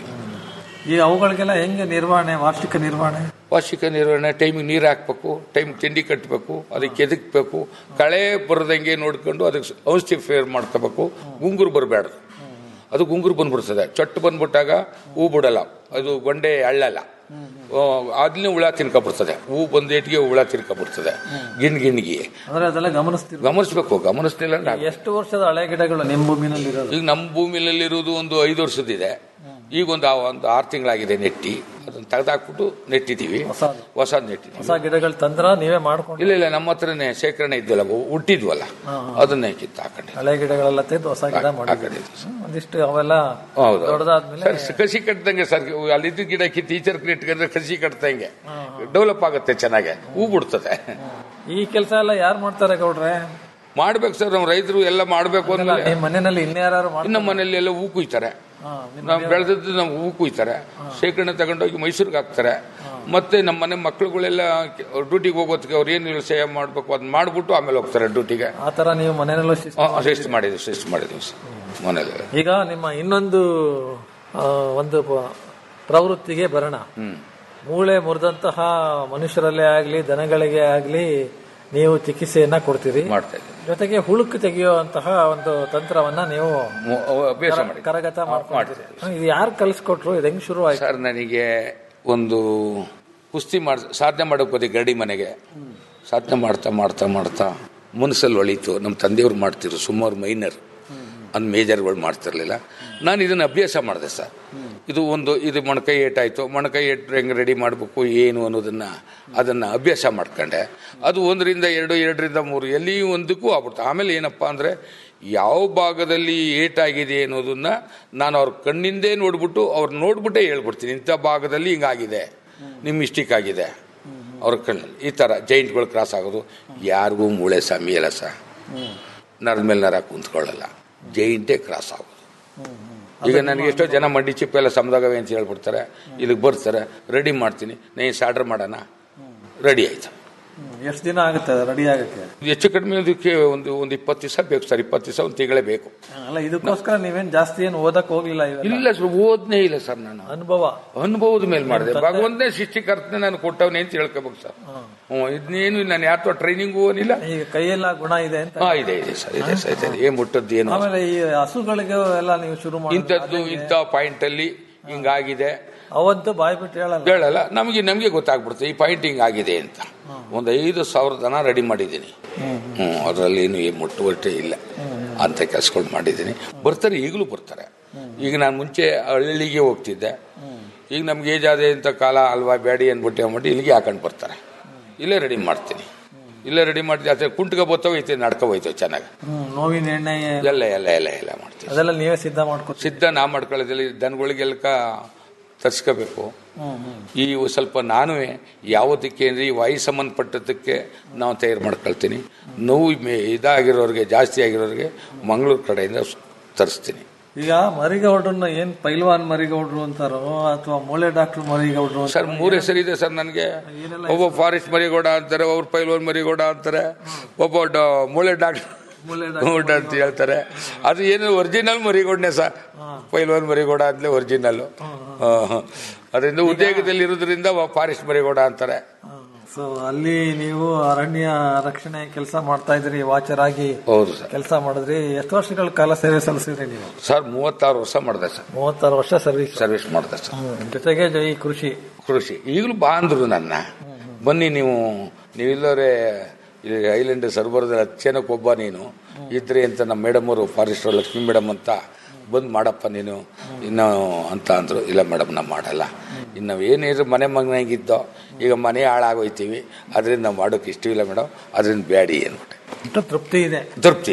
ಈ ಅವುಗಳಿಗೆಲ್ಲ ಹೆಂಗೆ ನಿರ್ವಹಣೆ ವಾರ್ಷಿಕ ನಿರ್ವಹಣೆ ವಾರ್ಷಿಕ ನಿರ್ವಹಣೆ ಟೈಮಿಗೆ ನೀರು ಹಾಕ್ಬೇಕು ಟೈಮ್ ತಿಂಡಿ ಕಟ್ಟಬೇಕು ಅದಕ್ಕೆ ಎದಕ್ಬೇಕು ಕಳೆ ಬರದಂಗೆ ನೋಡ್ಕೊಂಡು ಅದಕ್ಕೆ ಔಷಧಿ ಫೇರ್ ಮಾಡ್ಕೋಬೇಕು ಗುಂಗುರು ಬರಬೇಡ್ದು ಅದು ಗುಂಗುರು ಬಂದ್ಬಿಡ್ತದೆ ಚೊಟ್ಟು ಬಂದ್ಬಿಟ್ಟಾಗ ಹೂ ಬಿಡಲ್ಲ ಅದು ಗೊಂಡೆ ಅಳ್ಳಲ್ಲ ಅದನ್ನೇ ಹುಳ ತಿನ್ಕೊಬಿಡ್ತದೆ ಹೂ ಬಂದೇಟಿಗೆ ಹುಳ ತಿನ್ಕೊಬಿಡ್ತದೆ ಗಿಣ್ ಗಿಣ್ಗಿ ಅಂದ್ರೆ ಅದೆಲ್ಲ ಗಮನಿಸ್ತೀವಿ ಗಮನಿಸ್ಬೇಕು ಗಮನಿಸ್ಲಿಲ್ಲ ಅಂದ್ರೆ ಆಗಲ್ಲ. ಎಷ್ಟು ವರ್ಷದ ಹಳೆ ಗಿಡಗಳು ನಿಮ್ಮ ಭೂಮಿನಲ್ಲಿ ಇರೋದು ಈಗ ನಮ್ಮ ಭೂಮಿಯಲ್ಲಿರುವುದು ಒಂದು ಐದು ವರ್ಷದಿದೆ ಈಗ ಒಂದು ಆ- ಒಂದು ಆರು ತಿಂಗಳಾಗಿದೆ ನೆಟ್ಟಿ ಅದನ್ನ ತೆಗೆದಾಕ್ಬಿಟ್ಟು ನೆಟ್ಟಿದ್ದೀವಿ ಹೊಸದು. ಹೊಸ ನೆಟ್ಟಿದ್ದೀವಿ ಹೊಸ ಗಿಡಗಳು ತಂದ್ರ ನೀವೇ ಮಾಡ್ಕೊಂಡು ಇಲ್ಲ ಇಲ್ಲ ನಮ್ಮ ಹತ್ರನೇ ಶೇಖರಣೆ ಇದ್ವಲ್ಲ ಅವು ಹುಟ್ಟಿದ್ವಲ್ಲ ಹಾ, ಅದನ್ನೇ ಕಿತ್ತು ಹಾಕೊಂಡೆ ಹಳೆ ಗಿಡಗಳೆಲ್ಲ ತೆಗೆದು ಹೊಸ ಗಿಡ ಮಾಡಿ ಹಾಕೊಂಡಿದ್ವಿ ಒಂದಿಷ್ಟು ಅವೆಲ್ಲ ಹೌದು ದೊಡ್ಡದಾದ್ಮೇಲೆ ಸರ್ ಕಸಿ ಕಟ್ಟದಂಗೆ ಸರ್ ಅಲ್ಲಿದ್ದ ಗಿಡ ಕಿತ್ತು ಟೀಚರ್ ಇಟ್ಕೊಂಡ್ರೆ ಕಸಿ ಕಟ್ದಂಗೆ ಡೆವಲಪ್ ಆಗುತ್ತೆ ಚೆನ್ನಾಗೆ ಹೂ ಬಿಡ್ತದೆ ಈ ಕೆಲಸ ಎಲ್ಲ ಯಾರು ಮಾಡ್ತಾರೆ ಗೌಡ್ರೆ ಮಾಡ್ಬೇಕು ಸರ್ ನಮ್ಮ ರೈತರು ಎಲ್ಲ ಮಾಡ್ಬೇಕು ಅಂದ್ರೆ ನಿಮ್ಮ ಮನೆಯಲ್ಲಿ ಇನ್ಯಾರು ಇನ್ನು ಮನೆಯಲ್ಲಿ ಎಲ್ಲ ಹೂ ಕುಯ್ತಾರೆ ನಾವು ಬೆಳೆದದ್ದು ನಾವು ಹೂ ಕುಯ್ತಾರೆ ಶೇಖರಣೆ ತಗೊಂಡೋಗಿ ಮೈಸೂರಿಗೆ ಹಾಕ್ತಾರೆ ಮತ್ತೆ ನಮ್ಮ ಮನೆ ಮಕ್ಕಳುಗಳೆಲ್ಲ ಡ್ಯೂಟಿಗೆ ಹೋಗೋದಕ್ಕೆ ಅವ್ರು ಏನು ವ್ಯವಸಾಯ ಮಾಡಬೇಕು ಅದನ್ನ ಮಾಡ್ಬಿಟ್ಟು ಆಮೇಲೆ ಹೋಗ್ತಾರೆ ಡ್ಯೂಟಿಗೆ ಆ ತರ ನೀವು ಮನೆಯಲ್ಲೂ ಶಿಸ್ತು ಶಿಸ್ತು ಮಾಡಿದ್ವಿ ಶಿಸ್ತು ಮಾಡಿದ್ವಿ ಸರ್ ಮನೇಲಿ ಈಗ ನಿಮ್ಮ ಇನ್ನೊಂದು ಆ, ಒಂದು ಪ- ಪ್ರವೃತ್ತಿಗೆ ಬರೋಣ ಮೂಳೆ ಮುರಿದಂತಹ ಮನುಷ್ಯರಲ್ಲೇ ಆಗ್ಲಿ ದನಗಳಿಗೆ ಆಗ್ಲಿ ನೀವು ಚಿಕಿತ್ಸೆಯನ್ನ ಕೊಡ್ತೀರಿ ಜೊತೆಗೆ ಹುಳುಕು ತೆಗೆಯುವಂತಹ ಒಂದು ತಂತ್ರವನ್ನ ನೀವು ಅಭ್ಯಾಸ ಕರ- ಮಾಡಿ ಕರಗತ ಮಾಡ್ಕೊಳ್ತೀರಿ ಇದು ಯಾರು ಕಲಿಸ್ಕೊಟ್ರು ಇದು ಹೆಂಗ್ ಶುರು ಆಯ್ತು ಸರ್ ನನಗೆ ಒಂದು ಕುಸ್ತಿ ಮಾಡ್ ಸಾಧನೆ ಮಾಡೋಕೆ ಹೋದೆ ಗರಡಿ ಮನೆಗೆ ಸಾಧನೆ ಮಾಡ್ತಾ ಮಾಡ್ತಾ ಮಾಡ್ತಾ ಮನಸ್ಸಲ್ಲಿ ಹೊಳೀತು ನಮ್ಮ ತಂದೆಯವ್ರು ಮಾಡ್ತಿದ್ರು ಸುಮಾರು ಮೈನರ್ ಅಂದ್ ಮೇಜರ್ಗಳು ಮಾಡ್ತಿರ್ಲಿಲ್ಲ ನಾನು ಇದನ್ನು ಅಭ್ಯಾಸ ಮಾಡಿದೆ ಸರ್ ಇದು ಒಂದು ಇದು ಮೊಣಕೈ ಏಟಾಯಿತು ಮೊಣಕೈ ಏಟ್ರೆ ಹೆಂಗೆ ರೆಡಿ ಮಾಡಬೇಕು ಏನು ಅನ್ನೋದನ್ನು ಅದನ್ನು ಅಭ್ಯಾಸ ಮಾಡ್ಕೊಂಡೆ ಅದು ಒಂದರಿಂದ ಎರಡು ಎರಡರಿಂದ ಮೂರು ಎಲ್ಲಿ ಒಂದಕ್ಕೂ ಆಗ್ಬಿಡ್ತು ಆಮೇಲೆ ಏನಪ್ಪ ಅಂದರೆ ಯಾವ ಭಾಗದಲ್ಲಿ ಏಟಾಗಿದೆ ಅನ್ನೋದನ್ನ ನಾನು ಅವ್ರ ಕಣ್ಣಿಂದೇ ನೋಡ್ಬಿಟ್ಟು ಅವ್ರು ನೋಡ್ಬಿಟ್ಟೇ ಹೇಳ್ಬಿಡ್ತೀನಿ ಇಂಥ ಭಾಗದಲ್ಲಿ ಹಿಂಗಾಗಿದೆ ನಿಮ್ಮ ಮಿಸ್ಟೇಕ್ ಆಗಿದೆ ಅವ್ರ ಕಣ್ಣಲ್ಲಿ ಈ ಥರ ಜೈಂಟ್ಗಳು ಕ್ರಾಸ್ ಆಗೋದು ಯಾರಿಗೂ ಮೂಳೆ ಸಮೀಯಲ್ಲ ಸರ್ ನರದ ಮೇಲೆ ನರ ಕುಂತ್ಕೊಳ್ಳಲ್ಲ ಜೈಂಟೇ ಕ್ರಾಸ್ ಆಗೋದು ಈಗ ನನಗೆ ಎಷ್ಟೋ ಜನ ಮಂಡಿ ಚಿಪ್ಪ ಎಲ್ಲ ಸಮದಾಗವೆ ಅಂತ ಹೇಳ್ಬಿಡ್ತಾರೆ ಇಲ್ಲಿಗೆ ಬರ್ತಾರೆ ರೆಡಿ ಮಾಡ್ತೀನಿ ನೀನು ಸ್ಯಾಡ್ರ್ ಮಾಡೋಣ ರೆಡಿ ಆಯ್ತು ಎಷ್ಟು ದಿನ ಆಗುತ್ತೆ ರೆಡಿ ಆಗಕ್ಕೆ ಹೆಚ್ಚು ಕಡಿಮೆ ಅದಕ್ಕೆ ಒಂದು ಒಂದು ಇಪ್ಪತ್ತು ದಿವಸ ಬೇಕು ಸರ್ ಇಪ್ಪತ್ತು ದಿವಸ ಒಂದು ತಿಂಗಳೇ ಬೇಕು ಅಲ್ಲ ಇದಕ್ಕೋಸ್ಕರ ನೀವೇನ್ ಜಾಸ್ತಿ ಏನು ಓದಕ್ ಹೋಗ್ಲಿಲ್ಲ ಇವೆಲ್ಲ ಇಲ್ಲ ಸರ್ ಓದ್ನೇ ಇಲ್ಲ ಸರ್ ನಾನು ಅನುಭವ ಅನುಭವದ ಮೇಲೆ ಮಾಡಿದೆ ಭಗವಂತನೇ ಸೃಷ್ಟಿಕರ್ತನೆ ನಾನು ಕೊಟ್ಟವನೇ ಅಂತ ಹೇಳ್ಕೋಬೇಕು ಸರ್ ಹ್ಞೂ ಇದನ್ನೇನು ನಾನು ಯಾತೋ ಟ್ರೈನಿಂಗ್ ಹೋಗಿಲ್ಲ ಈಗ ಕೈಯೆಲ್ಲ ಗುಣ ಇದೆ ಅಂತ ಹಾ ಇದೆ ಇದೆ ಸರ್ ಇದೆ ಸರ್ ಇದೆ ಏನ್ ಮುಟ್ಟದ್ದು ಏನು ಆಮೇಲೆ ಈ ಹಸುಗಳಿಗೆ ಎಲ್ಲ ನೀವು ಶುರು ಮಾಡಿ ಇಂಥದ್ದು ಇಂಥ ಪಾಯಿಂಟ್ ಅಲ್ಲಿ ಹಿಂಗಾಗಿದೆ ಅವಂತೂ ಬಾಯ್ ಬಿಟ್ಟು ಹೇಳಲ್ಲ ಹೇಳಲ್ಲ ನಮಗೆ ನಮಗೆ ಗೊತ್ತಾಗ್ಬಿಡುತ್ತೆ ಈ ಪಾಯಿಂಟ್ ಹಿಂಗಾಗಿದೆ ಅಂತ ಒಂದು ಐದು ಸಾವಿರ ದನ ರೆಡಿ ಮಾಡಿದ್ದೀನಿ ಹ್ಞೂ ಅದರಲ್ಲಿ ಏನು ಏನು ಮುಟ್ಟುವಟ್ಟೆ ಇಲ್ಲ ಅಂತ ಕೆಲಸಗಳು ಮಾಡಿದ್ದೀನಿ ಬರ್ತಾರೆ ಈಗಲೂ ಬರ್ತಾರೆ ಈಗ ನಾನು ಮುಂಚೆ ಹಳ್ಳಿಗೆ ಹೋಗ್ತಿದ್ದೆ ಈಗ ನಮ್ಗೆ ಏಜ್ ಆದೆ ಅಂತ ಕಾಲ ಅಲ್ವಾ ಬ್ಯಾಡಿ ಅಂದ್ಬಿಟ್ಟು ಅಂದ್ಬಿಟ್ಟು ಇಲ್ಲಿಗೆ ಹಾಕೊಂಡು ಬರ್ತಾರೆ ಇಲ್ಲೇ ರೆಡಿ ಮಾಡ್ತೀನಿ ಇಲ್ಲೇ ರೆಡಿ ಮಾಡ್ತೀನಿ ಅದೇ ಕುಂಟ್ಕ ಬತ್ತವೈತೆ ನಡ್ಕ ಹೋಯ್ತವೆ ಚೆನ್ನಾಗಿ ಹ್ಮ್, ನೋವಿನ ಎಣ್ಣೆ ಎಲ್ಲ ಎಲ್ಲ ಎಲ್ಲ ಎಲ್ಲ ಮಾಡ್ತೀವಿ ಅದೆಲ್ಲ ನೀವೇ ಸಿದ್ಧ ಮಾಡ್ಕೊ ಸಿದ್ಧ ನಾ ಮಾಡ್ಕೊಳ್ಳೋದಿಲ್ಲ ಈ ದನಗಳಿಗೆಲ್ಕ ತರ್ಸ್ಕೋಬೇಕು ಹ್ಮ್ ಹ್ಮ್ ಈ ಸ್ವಲ್ಪ ನಾನು ಯಾವುದಕ್ಕೆ ಅಂದರೆ ಈ ವಾಯು ಸಂಬಂಧಪಟ್ಟದಕ್ಕೆ ನಾವು ತಯಾರು ಮಾಡ್ಕೊಳ್ತೀನಿ ನೋವು ಮೇ- ಇದಾಗಿರೋರಿಗೆ ಜಾಸ್ತಿ ಆಗಿರೋರಿಗೆ ಮಂಗಳೂರು ಕಡೆಯಿಂದ ಸ್- ತರಿಸ್ತೀನಿ ಈಗ ಮರಿಗೌಡ್ರನ್ನ ಏನ್ ಪೈಲ್ವಾನ್ ಮರಿಗೌಡ್ರು ಅಂತಾರೋ ಅಥವಾ ಮೂಳೆ ಡಾಕ್ಟರ್ ಮರಿಗೌಡ್ರು ಅಂತ ಸರ್ ಮೂರು ಹೆಸರಿದೆ ಸರ್ ನನಗೆ ಒಬ್ಬ ಫಾರೆಸ್ಟ್ ಮರಿಗೌಡ ಅಂತಾರೆ ಅವ್ರ ಪೈಲ್ವಾನ್ ಮರಿಗೌಡ ಅಂತಾರೆ ಒಬ್ಬ ಡ- ಮೂಳೆ ಡಾಕ್ಟರ್ ಗೌಡ ಅಂತ ಹೇಳ್ತಾರೆ ಅದು ಏನು ಒರಿಜಿನಲ್ ಮರಿಗೌಡನೆ ಸರ್ ಪೈಲ್ವಾನ್ ಮರಿಗೌಡ ಅಂತಲೇ ಒರಿಜಿನಲ್ ಅದರಿಂದ ಉದ್ಯೋಗದಲ್ಲಿ ಇರೋದ್ರಿಂದ ಫಾರೆಸ್ಟ್ ಮರಿಗೌಡ ಅಂತಾರೆ ಸೊ ಅಲ್ಲಿ ನೀವು ಅರಣ್ಯ ರಕ್ಷಣೆ ಕೆಲಸ ಮಾಡ್ತಾ ಇದ್ರಿ ವಾಚರ್ ಆಗಿ ಹೌದು ಸರ್ ಕೆಲಸ ಮಾಡಿದ್ರಿ ಎಷ್ಟು ವರ್ಷಗಳ ಕಾಲ ಸೇವೆ ಸಲ್ಲಿಸಿದ್ರಿ ನೀವು ಸರ್ ಮೂವತ್ತಾರು ವರ್ಷ ಮಾಡಿದೆ ಸರ್ ಮೂವತ್ತಾರು ವರ್ಷ ಸರ್ವಿಸ್ ಸರ್ವಿಸ್ ಮಾಡಿದೆ ಸರ್ ಜೊತೆಗೆ ಜ- ಈ ಕೃಷಿ ಕೃಷಿ ಈಗಲೂ ಬಾ ಅಂದ್ರು ನನ್ನ ಬನ್ನಿ ನೀವು ನೀವಿಲ್ಲವರೇ ಇಲ್ಲಿ ಐಲ್ಯಾಂಡ್ ಸರ್ವರ್ದಲ್ಲಿ ಹತ್ತು ಜನಕ್ಕೆ ಒಬ್ಬ ನೀನು ಇದ್ರಿ ಅಂತ ನಮ್ಮ ಮೇಡಮ್ ಅವರು ಫಾರೆಸ್ಟರ್ ಲಕ್ಷ್ಮೀ ಮೇಡಮ್ ಅಂತ ಬಂದು ಮಾಡಪ್ಪ ನೀನು ಇನ್ನು ಅಂತ ಅಂದರು ಇಲ್ಲ ಮೇಡಮ್ ನಾವು ಮಾಡಲ್ಲ ಇನ್ನು ನಾವು ಏನಿದ್ರು ಮನೆ ಮಗನಾಗಿದ್ದೋ ಈಗ ಮನೆ ಹಾಳಾಗೋಯ್ತೀವಿ ಅದರಿಂದ ನಾವು ಮಾಡೋಕೆ ಇಷ್ಟವಿಲ್ಲ ಮೇಡಮ್ ಅದರಿಂದ ಬ್ಯಾಡಿ ಅಂದ್ಬಿಟ್ಟೆ ಇಷ್ಟು ತೃಪ್ತಿ ಇದೆ ತೃಪ್ತಿ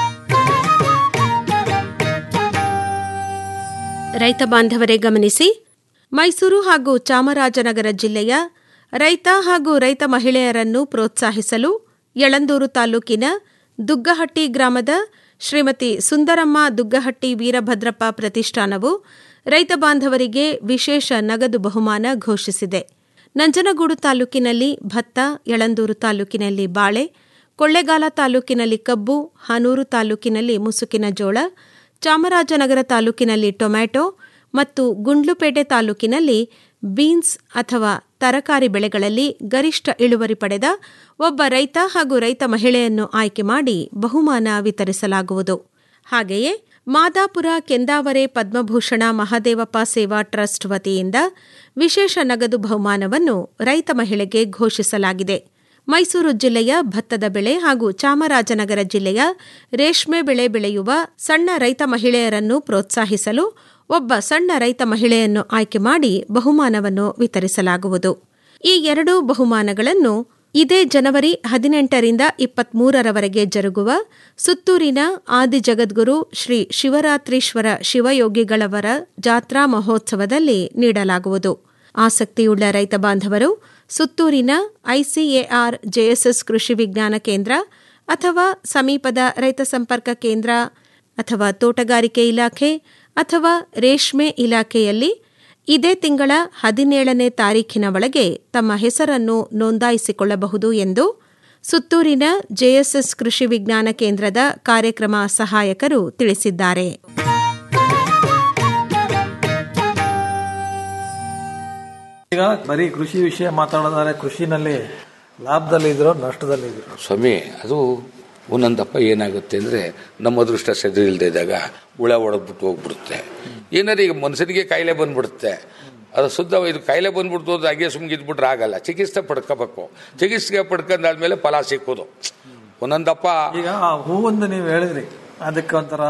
ರೈತ ಬಾಂಧವರೇ ಗಮನಿಸಿ ಮೈಸೂರು ಹಾಗೂ ಚಾಮರಾಜನಗರ ಜಿಲ್ಲೆಯ ರೈತ ಹಾಗೂ ರೈತ ಮಹಿಳೆಯರನ್ನು ಪ್ರೋತ್ಸಾಹಿಸಲು ಯಳಂದೂರು ತಾಲೂಕಿನ ದುಗ್ಗಹಟ್ಟಿ ಗ್ರಾಮದ ಶ್ರೀಮತಿ ಸುಂದರಮ್ಮ ದುಗ್ಗಹಟ್ಟಿ ವೀರಭದ್ರಪ್ಪ ಪ್ರತಿಷ್ಠಾನವು ರೈತ ಬಾಂಧವರಿಗೆ ವಿಶೇಷ ನಗದು ಬಹುಮಾನ ಘೋಷಿಸಿದೆ ನಂಜನಗೂಡು ತಾಲೂಕಿನಲ್ಲಿ ಭತ್ತ ಯಳಂದೂರು ತಾಲೂಕಿನಲ್ಲಿ ಬಾಳೆ ಕೊಳ್ಳೇಗಾಲ ತಾಲೂಕಿನಲ್ಲಿ ಕಬ್ಬು ಹಾನೂರು ತಾಲೂಕಿನಲ್ಲಿ ಮುಸುಕಿನ ಜೋಳ ಚಾಮರಾಜನಗರ ತಾಲೂಕಿನಲ್ಲಿ ಟೊಮ್ಯಾಟೊ ಮತ್ತು ಗುಂಡ್ಲುಪೇಟೆ ತಾಲೂಕಿನಲ್ಲಿ ಬೀನ್ಸ್ ಅಥವಾ ತರಕಾರಿ ಬೆಳೆಗಳಲ್ಲಿ ಗರಿಷ್ಠ ಇಳುವರಿ ಪಡೆದ ಒಬ್ಬ ರೈತ ಹಾಗೂ ರೈತ ಮಹಿಳೆಯನ್ನು ಆಯ್ಕೆ ಮಾಡಿ ಬಹುಮಾನ ವಿತರಿಸಲಾಗುವುದು ಹಾಗೆಯೇ ಮಾದಾಪುರ ಕೆಂದಾವರೆ ಪದ್ಮಭೂಷಣ ಮಹಾದೇವಪ್ಪ ಸೇವಾ ಟ್ರಸ್ಟ್ ವತಿಯಿಂದ ವಿಶೇಷ ನಗದು ಬಹುಮಾನವನ್ನು ರೈತ ಮಹಿಳೆಗೆ ಘೋಷಿಸಲಾಗಿದೆ ಮೈಸೂರು ಜಿಲ್ಲೆಯ ಭತ್ತದ ಬೆಳೆ ಹಾಗೂ ಚಾಮರಾಜನಗರ ಜಿಲ್ಲೆಯ ರೇಷ್ಮೆ ಬೆಳೆ ಬೆಳೆಯುವ ಸಣ್ಣ ರೈತ ಮಹಿಳೆಯರನ್ನು ಪ್ರೋತ್ಸಾಹಿಸಲು ಒಬ್ಬ ಸಣ್ಣ ರೈತ ಮಹಿಳೆಯನ್ನು ಆಯ್ಕೆ ಮಾಡಿ ಬಹುಮಾನವನ್ನು ವಿತರಿಸಲಾಗುವುದು ಈ ಎರಡೂ ಬಹುಮಾನಗಳನ್ನು ಇದೇ ಜನವರಿ ಹದಿನೆಂಟರಿಂದ ಇಪ್ಪತ್ಮೂರರವರೆಗೆ ಜರುಗುವ ಸುತ್ತೂರಿನ ಆದಿ ಜಗದ್ಗುರು ಶ್ರೀ ಶಿವರಾತ್ರೀಶ್ವರ ಶಿವಯೋಗಿಗಳವರ ಜಾತ್ರಾ ಮಹೋತ್ಸವದಲ್ಲಿ ನೀಡಲಾಗುವುದು ಆಸಕ್ತಿಯುಳ್ಳ ರೈತ ಬಾಂಧವರು ಸುತ್ತೂರಿನ ಐಸಿಎಆರ್ ಜೆಎಸ್ಎಸ್ ಕೃಷಿ ವಿಜ್ಞಾನ ಕೇಂದ್ರ ಅಥವಾ ಸಮೀಪದ ರೈತ ಸಂಪರ್ಕ ಕೇಂದ್ರ ಅಥವಾ ತೋಟಗಾರಿಕೆ ಇಲಾಖೆ ಅಥವಾ ರೇಷ್ಮೆ ಇಲಾಖೆಯಲ್ಲಿ ಇದೇ ತಿಂಗಳ ಹದಿನೇಳನೇ ತಾರೀಖಿನ ಒಳಗೆ ತಮ್ಮ ಹೆಸರನ್ನು ನೋಂದಾಯಿಸಿಕೊಳ್ಳಬಹುದು ಎಂದು ಸುತ್ತೂರಿನ ಜೆಎಸ್ಎಸ್ ಕೃಷಿ ವಿಜ್ಞಾನ ಕೇಂದ್ರದ ಕಾರ್ಯಕ್ರಮ ಸಹಾಯಕರು ತಿಳಿಸಿದ್ದಾರೆ ಈಗ ಬರೀ ಕೃಷಿ ವಿಷಯ ಮಾತಾಡೋದಾದ್ರೆ ಕೃಷಿನಲ್ಲಿ ಲಾಭದಲ್ಲಿ ಇದ್ರು ನಷ್ಟದಲ್ಲಿ ಇದ್ರು ಸ್ವಾಮಿ ಅದು ಒಂದೊಂದಪ್ಪ ಏನಾಗುತ್ತೆ ಅಂದರೆ ನಮ್ಮ ಅದೃಷ್ಟ ಸರಿ ಇಲ್ಲದೆ ಇದ್ದಾಗ ಹುಳ ಹೊಡೆದ್ಬಿಟ್ಟು ಹೋಗ್ಬಿಡುತ್ತೆ ಏನಾದ್ರು ಈಗ ಮನುಷ್ಯನಿಗೆ ಕಾಯಿಲೆ ಬಂದ್ಬಿಡುತ್ತೆ ಅದು ಶುದ್ಧ ಇದು ಕಾಯಿಲೆ ಬಂದ್ಬಿಡ್ತು ಅದು ಹಾಗೆ ಸುಮ್ಗೆ ಇದ್ಬಿಟ್ರೆ ಆಗಲ್ಲ ಚಿಕಿತ್ಸೆ ಪಡ್ಕೋಬೇಕು ಚಿಕಿತ್ಸೆ ಪಡ್ಕೊಂಡಾದ್ಮೇಲೆ ಫಲ ಸಿಕ್ಕೋದು ಒಂದೊಂದಪ್ಪ ಈಗ ಆ ಹೂವೊಂದು ನೀವು ಹೇಳಿದ್ರಿ ಅದಕ್ಕೆ ಒಂಥರ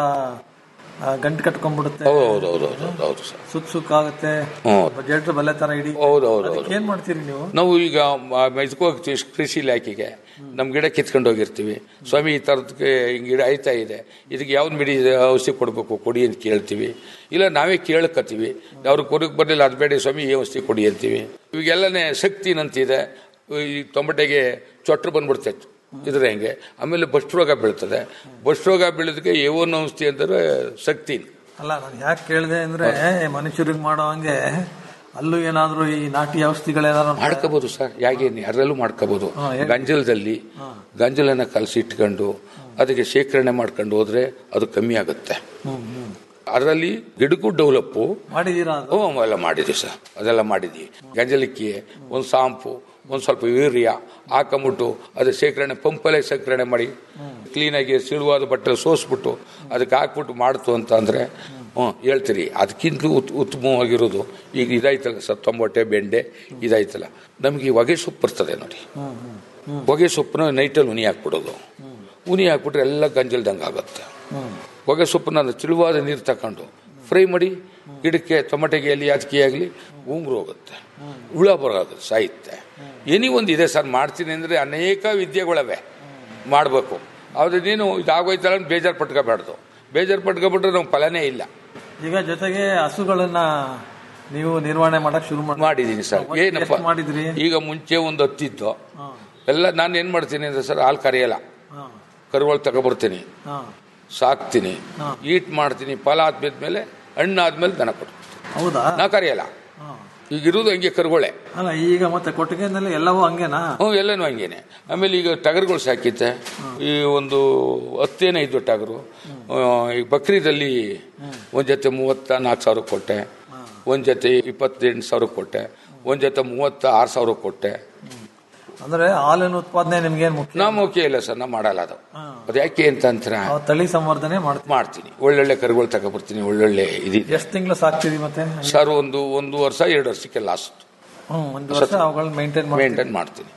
ಆ, ಗಂಟು ಕಟ್ಕೊಂಡ್ಬಿಡುತ್ತೆ ಹೌದು ಹೌದು ಹೌದು ಹೌದು ಹೌದು ಹೌದು ಸರ್ ಸುಕ್ ಸುಕ್ ಆಗುತ್ತೆ ಹ್ಮ್. ಜೇಟ್ರು ಬಲ್ಲೆ ತರ ಇಡೀ ಹೌದು ಹೌದು ಹೌದು ಅದಕ್ಕೆ ಏನ್ ಮಾಡ್ತೀರಿ ನೀವು ನಾವು ಈಗ ಮ- ಇದಕ್ಕೆ ಹೋಗ್ತೀವಿ ಕೃಷಿ ಇಲಾಖೆಗೆ ನಮ್ಮ ಗಿಡ ಕಿತ್ಕೊಂಡು ಹೋಗಿರ್ತೀವಿ ಸ್ವಾಮಿ ಈ ಥರದಕ್ಕೆ ಹಿಂಗೆ ಗಿಡ ಆಯ್ತಾ ಇದೆ ಇದಕ್ಕೆ ಯಾವ್ದು ಮಿಡಿ ಔಷಧಿ ಕೊಡಬೇಕು ಕೊಡಿ ಅಂತ ಕೇಳ್ತೀವಿ ಇಲ್ಲ ನಾವೇ ಕೇಳ್ಕತ್ತೀವಿ ಅವ್ರು ಕೊಡಕ್ಕೆ ಬರಲಿಲ್ಲ ಅದು ಬೇಡ ಸ್ವಾಮಿ ಈ ಔಷಧಿ ಕೊಡಿ ಅಂತೀವಿ ಇವಾಗೆಲ್ಲನೇ ಶಕ್ತಿ ನಂತಿದೆ ಈ ತೊಂಬಟೆಗೆ ಚೊಟ್ರು ಬಂದ್ಬಿಡ್ತೈತೆ ಇದ್ರೆ ಹೆಂಗೆ ಆಮೇಲೆ ಬಸ್ಟ್ ರೋಗ ಬೀಳ್ತದೆ ಬಸ್ಟ್ ರೋಗ ಬೀಳೋದಕ್ಕೆ ಏವನ್ ಔಷಧಿ ಅಂದರೆ ಶಕ್ತಿ ಅಲ್ಲ ನಾನು ಯಾಕೆ ಕೇಳಿದೆ ಅಂದ್ರೆ ಮನುಷ್ಯರಿಗೆ ಮಾಡೋ ಹಂಗೆ ಅಲ್ಲೂ ಏನಾದ್ರು ಈ ನಾಟಿ ಔಷಧಿಗಳೇನಾದ್ರು ಮಾಡ್ಕೋಬಹುದು ಸರ್ ಯಾಗೇನು ಯಾರಲ್ಲೂ ಮಾಡ್ಕೋಬಹುದು ಹಾ, ಹೇಳಿ. ಗಂಜಲದಲ್ಲಿ ಗಂಜಲನ್ನ ಕಲಸಿ ಇಟ್ಕೊಂಡು ಅದಕ್ಕೆ ಶೇಖರಣೆ ಮಾಡ್ಕೊಂಡು ಹೋದ್ರೆ ಅದು ಕಮ್ಮಿ ಆಗುತ್ತೆ ಹ್ಮ್ ಹ್ಮ್ ಅದರಲ್ಲಿ ಗಿಡಕ್ಕೂ ಡೆವಲಪ್ಪು ಮಾಡಿದೀರಾ ಅದು? ಹ್ಞೂ ಎಲ್ಲ ಮಾಡಿದ್ವಿ ಸರ್ ಅದೆಲ್ಲ ಮಾಡಿದ್ವಿ ಗಂಜಲಕ್ಕೆ ಒಂದು ಸಾಂಪು ಒಂದು ಸ್ವಲ್ಪ ಯೂರಿಯಾ ಹಾಕೊಂಬಿಟ್ಟು ಅದು ಶೇಖರಣೆ ಪಂಪಲ್ಲೇ ಶೇಖರಣೆ ಮಾಡಿ ಕ್ಲೀನಾಗಿ ಸಿಳುವಾದ ಬಟ್ಟೆ ಸೋಸ್ಬಿಟ್ಟು ಅದಕ್ಕೆ ಹಾಕ್ಬಿಟ್ಟು ಮಾಡ್ತು ಅಂತ ಅಂದರೆ ಹ್ಞೂ ಹೇಳ್ತೀರಿ ಅದಕ್ಕಿಂತಲೂ ಉತ್ ಉತ್ತಮವಾಗಿರೋದು ಈಗ ಇದಾಯ್ತಲ್ಲ ಸರ್ ತೊಂಬಟ್ಟೆ ಬೆಂಡೆ ಇದಾಯ್ತಲ್ಲ ನಮಗೆ ಈ ಹೊಗೆ ಸೊಪ್ಪು ಬರ್ತದೆ ನೋಡಿ ಹ್ಮ್ ಹ್ಮ್ ಹೊಗೆ ಸೊಪ್ಪನ್ನ ನೈಟಲ್ಲಿ ಉನಿ ಹಾಕ್ಬಿಡೋದು ಉನಿ ಹಾಕ್ಬಿಟ್ರೆ ಎಲ್ಲ ಗಂಜಲ್ದಂಗೆ ಆಗುತ್ತೆ ಹ್ಮ್ ಹೊಗೆ ಸೊಪ್ಪನ್ನ ತಿಳಿವಾದ ನೀರು ತಕೊಂಡು ಫ್ರೈ ಮಾಡಿ ಗಿಡಕ್ಕೆ ಟೊಮೆಟೆಗೆ ಆಗಲಿ ಅದಕ್ಕೆ ಆಗಲಿ ಉಂಗ್ರು ಹೋಗುತ್ತೆ ಹುಳ ಬರೋದು ಸಾಯುತ್ತೆ ಏನಿ ಒಂದು ಇದೆ ಸರ್ ಮಾಡ್ತೀನಿ ಅಂದರೆ ಅನೇಕ ವಿದ್ಯೆಗಳವೆ ಮಾಡಬೇಕು ಆದ್ರೆ ನೀನು ಇದಾಗೋಯ್ತಲ್ಲ ಅಂತ ಬೇಜಾರು ಪಟ್ಕೋಬಾರ್ದು ಬೇಜಾರು ಪಟ್ಕೊಬಿಟ್ರೆ ನಮ್ಗೆ ಫಲನೇ ಇಲ್ಲ ಈಗ ಜೊತೆಗೆ ಹಸುಗಳನ್ನ ನೀವು ನಿರ್ವಹಣೆ ಮಾಡಕ್ ಶುರು ಮಾಡಿ ಮಾಡಿದ್ದೀನಿ ಸರ್ ಏನಪ್ಪ ಎಷ್ಟು ಮಾಡಿದ್ರಿ ಈಗ ಮುಂಚೆ ಒಂದು ಹತ್ತಿತ್ತು ಎಲ್ಲ ನಾನು ಏನು ಮಾಡ್ತೀನಿ ಅಂದರೆ ಸರ್ ಹಾಲು ಕರೆಯಲ್ಲ ಹಾ. ಕರುಗಳು ತಗೊಬರ್ತೀನಿ ಹಾ. ಸಾಕ್ತೀನಿ ಹಾ. ಈಟ್ ಮಾಡ್ತೀನಿ ಫಲ ಆದ್ಮೇಲೆ ಹಣ್ಣು ಆದ್ಮೇಲೆ ದನ ಕೊಡು ಹೌದಾ ನಾ ಕರೆಯಲ್ಲ ಈಗ ಇರುವುದು ಹಂಗೆ ಕರುಗಳೇ ಅಲ್ಲ ಈಗ ಮತ್ತೆ ಕೊಟ್ಟಿಗೆನಲ್ಲಿ ಎಲ್ಲವೂ ಹಂಗೇನಾ ಹ್ಞೂ ಎಲ್ಲನೂ ಹಂಗೇನೆ ಆಮೇಲೆ ಈಗ ಟಗರುಗಳು ಸಾಕಿತ್ತೆ ಈ ಒಂದು ಹತ್ತೇನೆ ಇದ್ದು ಟಗರು ಆ, ಈ ಬಕ್ರೀದಲ್ಲಿ ಒಂದು ಜೊತೆ ಮೂವತ್ತ ನಾಲ್ಕು ಸಾವಿರ ಕೊಟ್ಟೆ ಒಂದು ಜೊತೆ ಇಪ್ಪತ್ತೆಂಟು ಸಾವಿರ ಕೊಟ್ಟೆ ಒಂದು ಜೊತೆ ಮೂವತ್ತ ಆರು ಸಾವಿರ ಕೊಟ್ಟೆ ಅಂದ್ರೆ ಹಾಲಿನ ಉತ್ಪಾದನೆ ನಿಮ್ಗೇನ್ ಮುಖ್ಯ ನಾವು ಓಕೆ ಇಲ್ಲ ಸರ್ ನಾ ಮಾಡಲ್ಲ ಅದು ಅದು ಯಾಕೆ ಅಂತ ಅಂತರ ನಾವು ತಳಿ ಸಂವರ್ಧನೆ ಮಾಡ್ತೀವಿ ಮಾಡ್ತೀನಿ ಒಳ್ಳೊಳ್ಳೆ ಕರುಗಳು ತಗೊಬರ್ತೀನಿ ಒಳ್ಳೊಳ್ಳೆ ಇದಿದೆ ಎಷ್ಟು ತಿಂಗಳು ಸಾಕ್ತೀವಿ ಮತ್ತೆ ಸರ್ ಒಂದು ಒಂದು ವರ್ಷ ಎರಡು ವರ್ಷಕ್ಕೆ ಲಾಸ್ಟ್ ಹ್ಮ್ ಒಂದು ವರ್ಷ ಅವುಗಳನ್ನ ಮೇಂಟೈನ್ ಮಾಡಿ ಮೇಂಟೈನ್ ಮಾಡ್ತೀನಿ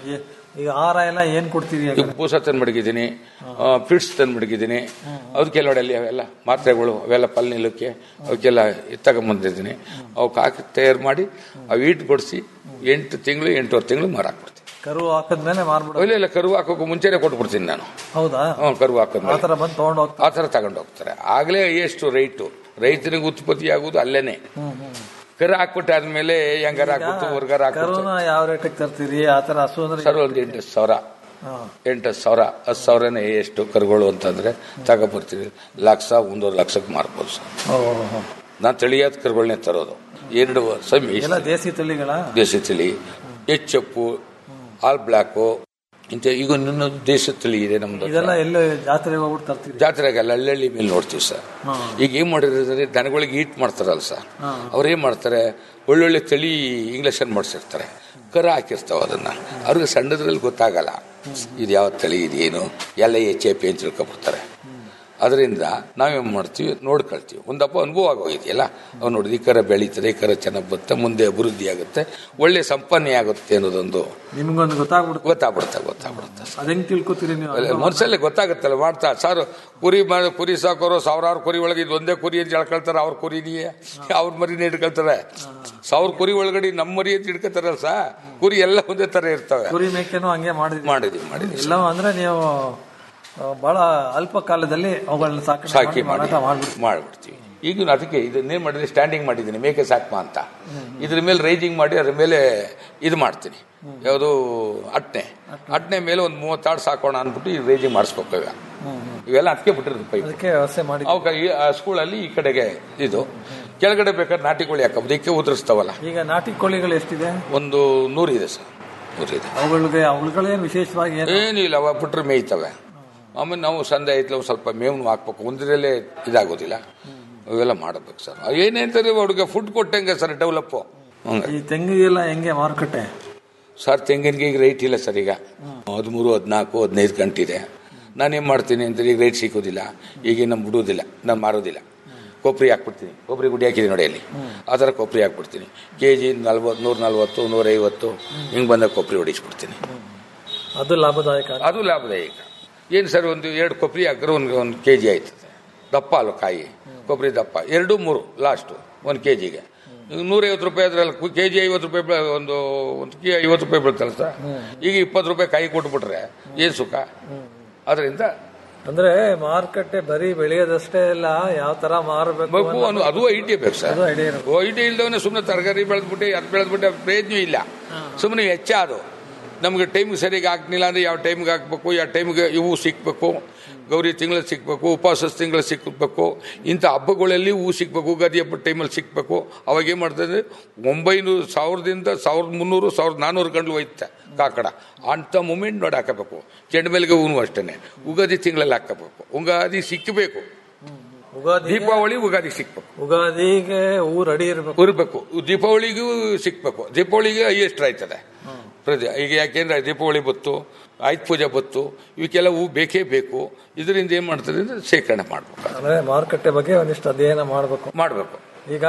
ಈಗ ಆಹಾರ ಎಲ್ಲ ಏನ್ ಕೊಡ್ತೀರಿ ಈಗ ಬೂಸ ತಂದು ಮಡಗಿದ್ದೀನಿ ಫಿಟ್ಸ್ ತಂದು ಮಡಗಿದ್ದೀನಿ ಅದಕ್ಕೆ ಕೆಲವಡೆಲ್ಲಿ ಅವೆಲ್ಲ ಮಾತ್ರೆಗಳು ಅವೆಲ್ಲ ಪಲ್ ನಿಲ್ಲಕ್ಕೆ ಅವಕ್ಕೆಲ್ಲ ತಗೊಂಬಂದಿದ್ದೀನಿ ಅವಕ್ಕೆ ಹಾಕಿ ತಯಾರು ಮಾಡಿ ಅವು ಈಟ್ ಕೊಡಿಸಿ ಎಂಟು ತಿಂಗಳು ಎಂಟೂವರೆ ತಿಂಗಳು ಮಾರಾಕ್ಬಿಡ್ತೀನಿ ಕರು ಹಾಕದ್ಮೇಲೆ ಮಾರ್ಬಿಡ ಇಲ್ಲ ಇಲ್ಲ ಕರು ಹಾಕೋಕೆ ಮುಂಚೆನೆ ಕೊಟ್ಬಿಡ್ತೀನಿ ನಾನು ಹೌದಾ ಹ್ಞೂ ಕರು ಹಾಕಿದ್ಮೇಲೆ ಆತರ ಬಂದು ತಗೊಂಡು ಹೋಗ್ತಾರೆ ಆ ಥರ ತಗೊಂಡು ಹೋಗ್ತಾರೆ ಆಗಲೇ ಎಷ್ಟು ರೈಟು ರೈತನಿಗೆ ಉತ್ಪತ್ತಿ ಆಗುವುದು ಅಲ್ಲೇನೆ ಹ್ಮ್ ಹ್ಮ್ ಕರು ಹಾಕ್ಬಿಟ್ಟು ಆದ್ಮೇಲೆ ಹೆಂಗಾರ ಹಾಕ್ಬಿಟ್ಟು ಹೊರ್ಗಾರ ಹಾಕ್ಬಿಟ್ಟು ಕರುನ ಯಾವ ರೇಟಿಗೆ ತರ್ತೀರಿ ಆತರ ಹಸು ಅಂದ್ರೆ ಸರ್ ಒಂದು ಎಂಟು ಸಾವಿರ ಹಾ. ಎಂಟು ಸಾವಿರ ಹತ್ತು ಸಾವಿರನೇ ಎಷ್ಟು ಕರುಗಳು ಅಂತಂದ್ರೆ ತಗೊಬರ್ತೀವಿ ಲಕ್ಷ ಒಂದೂವರೆ ಲಕ್ಷಕ್ಕೆ ಮಾರ್ಬೋದು ಸರ್ ಓ, ಓ, ಓ. ನಾನು ತಿಳಿಯಾದ ಕರುಗಳನ್ನೇ ತರೋದು ಎರಡು ವರ್ಷ ಎಲ್ಲ ಮೇಯ್ಸ್ತೀನಿ. ದೇಸಿ ತಳಿಗಳ ದೇಸಿ ತಳಿ ಎಚ್ಚಪ್ಪು ಆಲ್ ಬ್ಲ್ಯಾಕು ಇಂಥ ಈಗ ಇನ್ನೊಂದು ದೇಶ ತಳಿ ಇದೆ ನಮ್ದು ಇದೆಲ್ಲ ಎಲ್ಲಿ ಜಾತ್ರೆಗೆ ಹೋಗ್ಬಿಟ್ಟು ತರ್ತೀರಿ ಜಾತ್ರೆಗೆಲ್ಲ ಹಳ್ಳಿ ಮೇಲೆ ನೋಡ್ತೀವಿ ಸರ್ ಹಾ. ಈಗ ಏನ್ ಮಾಡಿದ್ರೆ ದನಗಳಿಗೆ ಈಟ್ ಮಾಡ್ತಾರಲ್ಲ ಸರ್ ಹಾ. ಅವ್ರು ಏನ್ ಮಾಡ್ತಾರೆ ಒಳ್ಳೊಳ್ಳೆ ತಳಿ ಇಂಗ್ಲೀಷನ್ ಮಾಡಿಸಿರ್ತಾರೆ ಕರ ಹಾಕಿರ್ತಾವ ಅದನ್ನ ಅವ್ರಿಗೆ ಸಣ್ಣದ್ರಲ್ಲಿ ಗೊತ್ತಾಗಲ್ಲ ಇದು ಯಾವ ತಳಿ ಇದೇನು ಎಲ್ಲ ಎಚ್ ಎ ಪಿ ಅಂತ ತಿಳ್ಕೊಬಿಡ್ತಾರೆ ಅದರಿಂದ ನಾವೇನ್ ಮಾಡ್ತೀವಿ ನೋಡ್ಕೊಳ್ತೀವಿ ಒಂದಪ್ಪ ಅನುಭವ ಆಗೋಗಿದೆಯಲ್ಲ ಅವ್ನು ನೋಡಿದ ಈ ಕರ ಬೆಳೀತದೆ ಈ ಕರ ಚೆನ್ನಾಗಿ ಬರುತ್ತೆ ಮುಂದೆ ಅಭಿವೃದ್ಧಿ ಆಗುತ್ತೆ ಒಳ್ಳೆ ಸಂಪನ್ನೆ ಆಗುತ್ತೆ ಅನ್ನೋದೊಂದು ನಿಮ್ಗೊಂದು ಗೊತ್ತಾಗ್ಬಿಡುತ್ತೆ ಗೊತ್ತಾಗ್ಬಿಡುತ್ತೆ ಗೊತ್ತಾಗ್ಬಿಡುತ್ತೆ ಅದ್ ಹೆಂಗ್ ತಿಳ್ಕೊತೀರಿ ನೀವು ಅಲ್ಲ, ಮನ್ಸಲ್ಲೇ ಗೊತ್ತಾಗುತ್ತಲ್ಲ ಮಾಡ್ತಾ ಸರ್ ಕುರಿ ಮಾಡಿ ಕುರಿ ಸಾಕೋರು ಸಾವಿರಾರು ಕುರಿ ಒಳಗೆ ಇದು ಒಂದೇ ಕುರಿ ಅಂತ ಹೇಳ್ಕೊಳ್ತಾರೆ ಅವ್ರ ಕುರಿನಿಯೇ ಅವ್ರ ಮರಿನೇ ಇಟ್ಕೊಳ್ತಾರೆ ಸಾವಿರ ಕುರಿ ಒಳಗಡೆ ನಮ್ಮ ಮರಿ ಅಂತ ಇಟ್ಕೊತಾರಲ್ಲ ಸಾ ಕುರಿ ಎಲ್ಲ ಒಂದೇ ತರ ಇರ್ತವೆ ಕುರಿ ಮೇಕೆನೂ ಹಂಗೆ ಮಾಡಿದ್ವಿ ಮಾಡಿದ್ವಿ ಮಾಡಿದ್ವಿ ಎಲ್ಲವೂ ಅಂದ್ರೆ ನೀವು ಆ, ಬಹಳ ಅಲ್ಪ ಕಾಲದಲ್ಲಿ ಅವುಗಳನ್ನ ಸಾಕಣೆ ಸಾಕಿ ಮಾಡಿ ಮಾಡಿ ಮಾರಾಟ ಮಾಡ್ಬಿಡ್ತೀವಿ ಮಾಡ್ಬಿಡ್ತೀವಿ ಈಗ ಅದಕ್ಕೆ ಇದನ್ನೇನ್ ಮಾಡಿದ್ರೆ ಸ್ಟ್ಯಾಂಡಿಂಗ್ ಮಾಡಿದ್ದೀನಿ ಮೇಕೆ ಸಾಕ್ಮ ಅಂತ ಇದ್ರ ಮೇಲೆ ರೈಜಿಂಗ್ ಮಾಡಿ ಅದ್ರ ಮೇಲೆ ಇದು ಮಾಡ್ತೀನಿ ಯಾವುದು ಅಟ್ನೆ ಅಟ್ನೆ ಮೇಲೆ ಒಂದು ಮೂವತ್ತಾರು ಸಾಕೋಣ ಅಂದ್ಬಿಟ್ಟು ಈ ರೈಜಿಂಗ್ ಮಾಡಿಸ್ಬೇಕು ಈಗ ಇವೆಲ್ಲ ಅದಕ್ಕೆ ಬಿಟ್ಟಿರೋದು ಪೈಪ್ ಅದಕ್ಕೆ ವ್ಯವಸ್ಥೆ ಮಾಡಿ ಅವಕ್ಕೆ ಈ ಆ ಸ್ಕೂಲಲ್ಲಿ ಈ ಕಡೆಗೆ ಇದು ಕೆಳಗಡೆ ಬೇಕಾದ್ರೆ ನಾಟಿ ಕೋಳಿ ಹಾಕಬಹುದು ಇದಕ್ಕೆ ಉದುರಿಸ್ತಾವಲ್ಲ ಈಗ ನಾಟಿ ಕೋಳಿಗಳು ಎಷ್ಟಿದೆ ಒಂದು ನೂರಿದೆ ಸರ್ ನೂರಿದೆ ಅವುಗಳಿಗೆ ಅವುಗಳೇನು ವಿಶೇಷವಾಗಿ ಏನು ಏನಿಲ್ಲ ಅವ ಬಿಟ್ರೆ ಮೇಯ್ತವೆ ಆಮೇಲೆ ನಾವು ಸಂದೆ ಐತ್ಲ ಒಂದ್ ಸ್ವಲ್ಪ ಮೇವ್ನು ಹಾಕ್ಬೇಕು ಒಂದ್ರಲ್ಲೇ ಇದಾಗೋದಿಲ್ಲ ಅವೆಲ್ಲ ಮಾಡಬೇಕು ಸರ್ ಏನೇಂತಾರೆ ಅವ್ರಿಗೆ ಫುಡ್ ಕೊಟ್ಟಂಗೆ ಸರ್ ಡೆವಲಪ್ ಹಂಗೆ ಈ ತೆಂಗಿಗೆಲ್ಲ ಹೆಂಗೆ ಮಾರುಕಟ್ಟೆ ಸರ್ ತೆಂಗಿನಿಗೆ ಈಗ ರೈಟ್ ಇಲ್ಲ ಸರ್ ಈಗ ಹದಿಮೂರು ಹದಿನಾಲ್ಕು ಹದಿನೈದು ಗಂಟಿದೆ ನಾನೇನು ಮಾಡ್ತೀನಿ ಅಂತ ಈಗ ರೈಟ್ ಸಿಗೋದಿಲ್ಲ ಈಗ ನಮ್ಮ ಬಿಡೋದಿಲ್ಲ ನಾನು ಮಾರೋದಿಲ್ಲ ಕೊಬ್ಬರಿ ಹಾಕ್ಬಿಡ್ತೀನಿ ಕೊಬ್ಬರಿ ಗುಡಿ ಹಾಕಿದ್ದೀನಿ ನೋಡಿ ಅಲ್ಲಿ ಆ ಥರ ಕೊಬ್ಬರಿ ಹಾಕ್ಬಿಡ್ತೀನಿ ಕೆ ಜಿ ನಲ್ವತ್ತು ನೂರ ನಲ್ವತ್ತು ನೂರೈವತ್ತು ಹಿಂಗೆ ಬಂದಾಗ ಕೊಬ್ಬರಿ ಹೊಡಿಸ್ಬಿಡ್ತೀನಿ ಅದು ಲಾಭದಾಯಕ ಅದು ಲಾಭದಾಯಕ ಏನು ಸರ್ ಒಂದು ಎರಡು ಕೊಬ್ಬರಿ ಹಾಕಿದ್ರೆ ಒಂದು ಒಂದು ಕೆ ಜಿ ಆಯ್ತದೆ ದಪ್ಪ ಅಲ್ವ ಕಾಯಿ ಕೊಬ್ಬರಿ ದಪ್ಪ ಎರಡು ಮೂರು ಲಾಸ್ಟು ಒಂದು ಕೆ ಜಿಗೆ ನೂರೈವತ್ತು ರೂಪಾಯಿ ಅದ್ರಲ್ಲಿ ಕೆ ಜಿ ಐವತ್ತು ರೂಪಾಯಿ ಬೀಳ- ಒಂದು ಒಂದು ಕೆ ಐವತ್ತು ರೂಪಾಯಿ ಬೀಳ್ತಲ್ಲ ಸರ್ ಈಗ ಇಪ್ಪತ್ತು ರೂಪಾಯಿ ಕಾಯಿ ಕೊಟ್ಬಿಟ್ರೆ ಏನು ಸುಖ ಅದರಿಂದ ಅಂದ್ರೆ ಮಾರುಕಟ್ಟೆ ಬರೀ ಬೆಳೆಯೋದಷ್ಟೇ ಇಲ್ಲ ಯಾವ ತರ ಮಾರಬೇಕು ಬೇಕು ಅನ್ನೋ ಅದು ಐಡಿಯಾ ಬೇಕು ಸರ್ ಅದು idea ಇರ್ಬೇಕು. ಐಡಿಯಾ ಇಲ್ದವನೇ ಸುಮ್ಮನೆ ತರಕಾರಿ ಬೆಳೆದ್ಬಿಟ್ಟು ಅದು ಬೆಳೆದ್ಬಿಟ್ಟು ಪ್ರಯೋಜನ ಇಲ್ಲ ಸುಮ್ಮನೆ ವೆಚ್ಚ ಅದು ನಮಗೆ ಟೈಮ್ಗೆ ಸರಿಯಾಗಿ ಹಾಕ್ಲಿಲ್ಲ ಅಂದ್ರೆ ಯಾವ ಟೈಮ್ಗೆ ಹಾಕ್ಬೇಕು ಯಾವ ಟೈಮ್ಗೆ ಇವು ಸಿಕ್ಬೇಕು ಗೌರಿ ತಿಂಗಳು ಸಿಕ್ಬೇಕು ಉಪವಾಸ ತಿಂಗಳು ಸಿಕ್ಕಬೇಕು ಇಂಥ ಹಬ್ಬಗಳಲ್ಲಿ ಹೂ ಸಿಕ್ಬೇಕು ಯುಗಾದಿ ಹಬ್ಬದ ಟೈಮಲ್ಲಿ ಸಿಕ್ಬೇಕು ಅವಾಗ ಏನು ಮಾಡ್ತದೆ ಒಂಬೈನೂರು ಸಾವಿರದಿಂದ ಸಾವಿರದ ಮುನ್ನೂರು ಸಾವಿರದ ನಾನ್ನೂರು ಗಂಟಲು ಹೋಯ್ತೆ ಕಾಕಡ ಅಂಥ ಮೂಮೆಂಟ್ ನೋಡಿ ಹಾಕಬೇಕು ಚೆಂಡು ಹೂನು ಅಷ್ಟೇ ಉಗಾದಿ ತಿಂಗಳಲ್ಲಿ ಹಾಕಬೇಕು ಉಗಾದಿ ಸಿಕ್ಕಬೇಕು ಉಗಾದಿ ದೀಪಾವಳಿ ಉಗಾದಿ ಸಿಕ್ಬೇಕು ಉಗಾದಿಗೆ ಹೂ ರೆಡಿ ಇರಬೇಕು ಇರಬೇಕು ದೀಪಾವಳಿಗೂ ಸಿಕ್ಬೇಕು ದೀಪಾವಳಿಗೆ ಹೈಯೆಸ್ಟ್ ಆಯ್ತದೆ ಪ್ರತಿ ಈಗ ಯಾಕೆಂದ್ರೆ ದೀಪಾವಳಿ ಬತ್ತು ಆಯ್ತು ಪೂಜೆ ಬತ್ತು ಇವಕ್ಕೆಲ್ಲ ಹೂ ಬೇಕೇ ಬೇಕು ಇದರಿಂದ ಏನ್ ಮಾಡ್ತದೆ ಅಂದ್ರೆ ಶೇಖರಣೆ ಮಾಡ್ಬೇಕು ಅಂದ್ರೆ ಮಾರುಕಟ್ಟೆ ಬಗ್ಗೆ ಒಂದಿಷ್ಟು ಅಧ್ಯಯನ ಮಾಡಬೇಕು ಮಾಡ್ಬೇಕು ಈಗ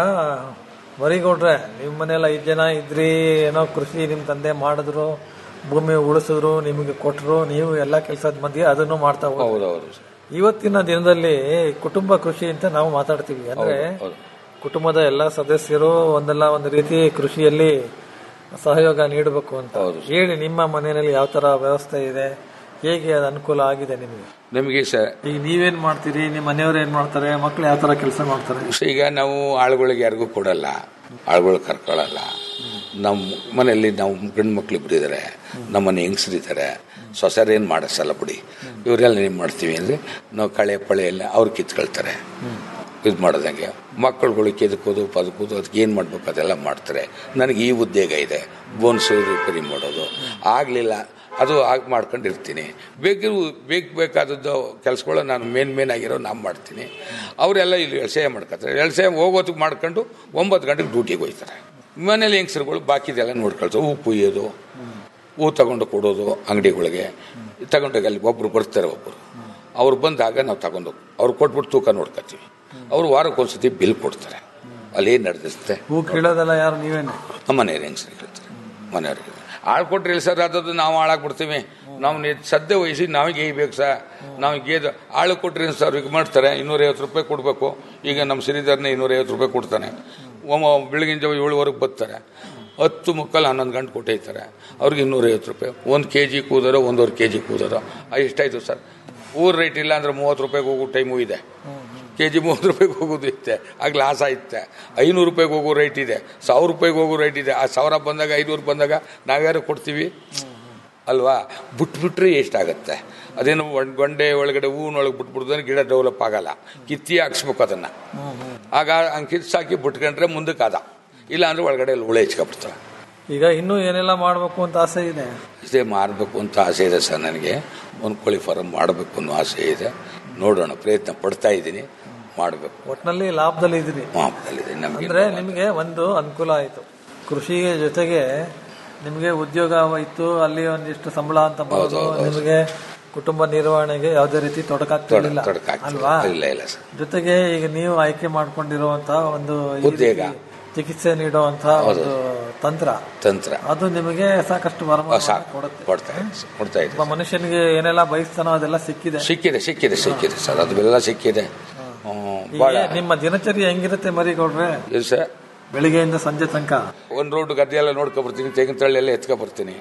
ಮರಿಗೌಡ್ರೆ ನಿಮ್ಮ ಮನೆಯಲ್ಲ ಐದು ಜನ ಇದ್ರಿ ಏನೋ ಕೃಷಿ ನಿಮ್ಮ ತಂದೆ ಮಾಡಿದ್ರು ಭೂಮಿ ಉಳಿಸಿದ್ರು ನಿಮಗೆ ಕೊಟ್ಟರು ನೀವು ಎಲ್ಲ ಕೆಲಸದ ಮಧ್ಯೆ ಅದನ್ನು ಮಾಡ್ತಾ ಹೋದ್ರಿ. ಹೌದೌದು ಇವತ್ತಿನ ದಿನದಲ್ಲಿ ಕುಟುಂಬ ಕೃಷಿ ಅಂತ ನಾವು ಮಾತಾಡ್ತೀವಿ ಅಂದ್ರೆ ಹೌದು. ಕುಟುಂಬದ ಎಲ್ಲ ಸದಸ್ಯರು ಒಂದಲ್ಲ ಒಂದು ರೀತಿ ಕೃಷಿಯಲ್ಲಿ ಸಹಯೋಗ ನೀಡಬೇಕು ಅಂತ ಹೇಳಿ ನಿಮ್ಮ ಮನೆಯಲ್ಲಿ ಯಾವ ತರ ವ್ಯವಸ್ಥೆ ಇದೆ ಹೇಗೆ ಅದು ಅನುಕೂಲ ಆಗಿದೆ ನಿಮಗೆ ನಮಗೆ ಸರ್ ಈಗ ನೀವೇನ್ ಮಾಡ್ತೀರಿ ನಿಮ್ಮ ಮನೆಯವರು ಏನ್ ಮಾಡ್ತಾರೆ ಮಕ್ಕಳು ಯಾವ ತರ ಕೆಲಸ ಮಾಡ್ತಾರೆ ಈಗ ನಾವು ಆಳುಗಳಿಗೆ ಯಾರಿಗೂ ಕೊಡಲ್ಲ ಆಳುಗಳು ಕರ್ಕೊಳ್ಳಲ್ಲ ನಮ್ಮ ಮನೆಯಲ್ಲಿ ನಾವು ಗಂಡು ಮಕ್ಳು ಇಬ್ರು ಇದ್ದಾರೆ ನಮ್ಮ ಮನೆ ಹೆಂಗಸರಿದ್ದಾರೆ ಸೊಸೆರು ಏನು ಮಾಡಿಸಲ್ಲ ಬಿಡಿ ಇವರೆಲ್ಲ ಏನು ಮಾಡ್ತೀವಿ ಅಂದರೆ ನಾವು ಕಳೆ ಪಳೆ ಎಲ್ಲ ಅವ್ರು ಕಿತ್ಕೊಳ್ತಾರೆ ಇದು ಮಾಡೋದಂಗೆ ಮಕ್ಕಳುಗಳು ಕೆದಕೋದು ಪದಕೋದು ಅದಕ್ಕೆ ಏನು ಮಾಡ್ಬೇಕು ಅದೆಲ್ಲ ಮಾಡ್ತಾರೆ ನನಗೆ ಈ ಉದ್ಯೋಗ ಇದೆ ಬೋನ್ಸು ರಿಪೇರಿ ಮಾಡೋದು ಆಗಲಿಲ್ಲ ಅದು ಆಗಿ ಮಾಡ್ಕೊಂಡಿರ್ತೀನಿ ಬೇಕು ಬೇಕು ಬೇಕಾದದ್ದು ಕೆಲಸಗಳು ನಾನು ಮೇನ್ ಮೇನ್ ಆಗಿರೋ ನಾನು ಮಾಡ್ತೀನಿ ಅವರೆಲ್ಲ ಇಲ್ಲಿ ಎಳ್ಸೆ ಮಾಡ್ಕೊತಾರೆ ಎಳ್ಸೆ ಹೋಗೋದಕ್ಕೆ ಮಾಡ್ಕೊಂಡು ಒಂಬತ್ತು ಗಂಟೆಗೆ ಡ್ಯೂಟಿಗೆ ಹೋಗ್ತಾರೆ ಮನೇಲಿ ಹೆಂಗಸರುಗಳು ಬಾಕಿದೆಲ್ಲ ನೋಡ್ಕೊಳ್ತಾರೆ ಹೂ ಕುಯ್ಯೋದು ಹೂ ತಗೊಂಡು ಕೊಡೋದು ಅಂಗಡಿಗಳಿಗೆ ತಗೊಂಡೋಗಿ ಅಲ್ಲಿ ಒಬ್ರು ಬರ್ತಾರೆ ಒಬ್ಬರು ಅವ್ರು ಬಂದಾಗ ನಾವು ತಗೊಂಡು ಅವ್ರು ಕೊಟ್ಬಿಟ್ಟು ತೂಕ ನೋಡ್ಕೊತೀವಿ ಅವ್ರು ವಾರಕ್ಕೊಂದ್ಸತಿ ಬಿಲ್ ಕೊಡ್ತಾರೆ ಅಲ್ಲಿ ಏನು ನಡೆದಿರುತ್ತೆ ಹೂ ಕೀಳೋದೆಲ್ಲ ಯಾರು ನೀವೇನೆ ನಮ್ಮ ಮನೆಯವ್ರು ಹೆಂಗಸರಿಗೆ ಹೇಳ್ತಾರೆ ಮನೆಯವ್ರಿಗೆ ಆಳು ಕೊಟ್ರಿ ಇಲ್ಲ ಸರ್ ಅದದ್ದು ನಾವು ಹಾಳಾಗ್ಬಿಡ್ತೀವಿ ನಾವು ನಿ- ಸದ್ಯ ವಹಿಸಿ ನಾವಿಗೆ ಬೇಕು ಸರ್ ನಾವು ಗೇದು ಆಳು ಕೊಟ್ರಿ ಸರ್ ಈಗ ಮಾಡ್ತಾರೆ ಇನ್ನೂರೈವತ್ತು ರೂಪಾಯಿ ಕೊಡಬೇಕು ಈಗ ನಮ್ಮ ಸಿರಿದಾರನೇ ಇನ್ನೂರೈವತ್ತು ರೂಪಾಯಿ ಕೊಡ್ತಾನೆ ಒಮ್ಮ ಬೆಳಗಿನ ಜಾವ ಏಳುವರೆಗೆ ಬರ್ತಾರೆ ಹತ್ತು ಮುಕ್ಕಾಲು ಹನ್ನೊಂದು ಗಂಟೆ ಕೊಟ್ಟಿರ್ತಾರೆ ಅವ್ರಿಗೆ ಇನ್ನೂರೈವತ್ತು ರೂಪಾಯಿ ಒಂದು ಕೆ ಜಿ ಕೂದರೋ ಒಂದೂವರೆ ಕೆ ಜಿ ಕೂದರೋ ಎಷ್ಟಾಯ್ತು ಸರ್ ಊರ್ ರೇಟ್ ಇಲ್ಲ ಅಂದ್ರೆ ಮೂವತ್ತು ರೂಪಾಯಿಗೆ ಹೋಗೋ ಟೈಮು ಇದೆ ಕೆ ಜಿ ಮೂವತ್ತು ರೂಪಾಯಿಗೆ ಹೋಗೋದು ಇತ್ತೆ ಆಗ ಲಾಸ್ ಆಯ್ತೆ ಐನೂರು ರೂಪಾಯಿಗೆ ಹೋಗೋ ರೇಟ್ ಇದೆ ಸಾವಿರ ರೂಪಾಯಿಗೆ ಹೋಗೋ ರೇಟ್ ಇದೆ ಆ ಸಾವಿರ ಬಂದಾಗ ಐನೂರು ಬಂದಾಗ ನಾವ್ಯಾರು ಕೊಡ್ತೀವಿ ಅಲ್ವಾ ಬಿಟ್ಬಿಟ್ರೆ ಎಷ್ಟಾಗತ್ತೆ ಅದೇನು ಒಂದ್ ಗೊಂಡೆ ಒಳಗಡೆ ಹೂವಿನೊಳಗೆ ಬಿಟ್ಬಿಡ್ದ್ರೆ ಗಿಡ ಡೆವಲಪ್ ಆಗಲ್ಲ ಕಿತ್ತಿ ಹಾಕ್ಸ್ಬೇಕು ಅದನ್ನ ಆಗ ಹಂಗೆ ಕಿತ್ಸಾಕಿ ಬಿಟ್ಕೊಂಡ್ರೆ ಮುಂದಕ್ಕೆ ಅದ ಇಲ್ಲ ಅಂದ್ರೆ ಒಳಗಡೆ ಎಲ್ಲ ಹುಳ ಹೆಚ್ಕೊಬಿಡ್ತಾರೆ ಈಗ ಇನ್ನೂ ಏನೆಲ್ಲ ಮಾಡ್ಬೇಕು ಅಂತ ಆಸೆ ಇದೆ ಇದೇ ಮಾರಬೇಕು ಅಂತ ಆಸೆ ಇದೆ ಸರ್ ನನಗೆ ಒಂದು ಕೋಳಿ ಫಾರಂ ಮಾಡಬೇಕು ಅನ್ನೋ ಆಸೆ ಇದೆ ನೋಡೋಣ ಪ್ರಯತ್ನ ಪಡ್ತಾ ಇದ್ದೀನಿ ಮಾಡಬೇಕು ಒಟ್ನಲ್ಲಿ ಲಾಭದಲ್ಲಿ ಇದ್ರಿ ಮಾಪದಲ್ಲಿದೆ ನಮಗೆ ಅಂದ್ರೆ ನಿಮಗೆ ಒಂದು ಅನುಕೂಲ ಆಯ್ತು ಕೃಷಿ ಜೊತೆಗೆ ನಿಮಗೆ ಉದ್ಯೋಗ ಇತ್ತು ಅಲ್ಲಿ ಒಂದಿಷ್ಟು ಸಂಬಳ ಅಂತ ಬರೋದು ನಿಮಗೆ ಕುಟುಂಬ ನಿರ್ವಹಣೆಗೆ ಯಾವುದೇ ರೀತಿ ತೊಡಕಾಗ್ತಿರ್ಲಿಲ್ಲ ತೊಡಕಾಗ್ತಿಲ್ಲ. ಅಲ್ವಾ ಇಲ್ಲ ಇಲ್ಲ ಸರ್ ಜೊತೆಗೆ ಈಗ ನೀವು ಆಯ್ಕೆ ಮಾಡ್ಕೊಂಡಿರುವಂತಹ ಒಂದು ಈ ಉದ್ಯೋಗ. ರೀತಿ ಚಿಕಿತ್ಸೆ ನೀಡುವಂತಹ ಒಂದು ತಂತ್ರ ತಂತ್ರ ಅದು ನಿಮಗೆ ಸಾಕಷ್ಟು ವರಮಾನ ಸಾಕು ಕೊಡುತ್ತೆ ಕೊಡ್ತಾ ಇದೆ ಸರ್, ಕೊಡ್ತಾ ಇದೆ ಒಬ್ಬ ಮನುಷ್ಯನಿಗೆ ಏನೆಲ್ಲ ಬಯಸ್ತಾನೋ ಅದೆಲ್ಲ ಸಿಕ್ಕಿದೆ ಸಿಕ್ಕಿದೆ ಸಿಕ್ಕಿದೆ ಸಿಕ್ಕಿದೆ ಸರ್ ಅದೆಲ್ಲ ಸಿಕ್ಕಿದೆ ಹ್ಮ್, ಈಗ ಭಾಳ ನಿಮ್ಮ ದಿನಚರಿ ಹೆಂಗಿರುತ್ತೆ ಮರಿಗೌಡ್ರೆ ಇದು ಸರ್ ಬೆಳಿಗ್ಗೆಯಿಂದ ಸಂಜೆ ತನಕ ಒಂದು ರೋಡ್ ಗದ್ದೆ ಎಲ್ಲ ನೋಡ್ಕೊಬರ್ತೀನಿ ತೆಂಗಿನ ತಳ್ಳಿ ಎಲ್ಲ ಎತ್ಕೊಬರ್ತೀನಿ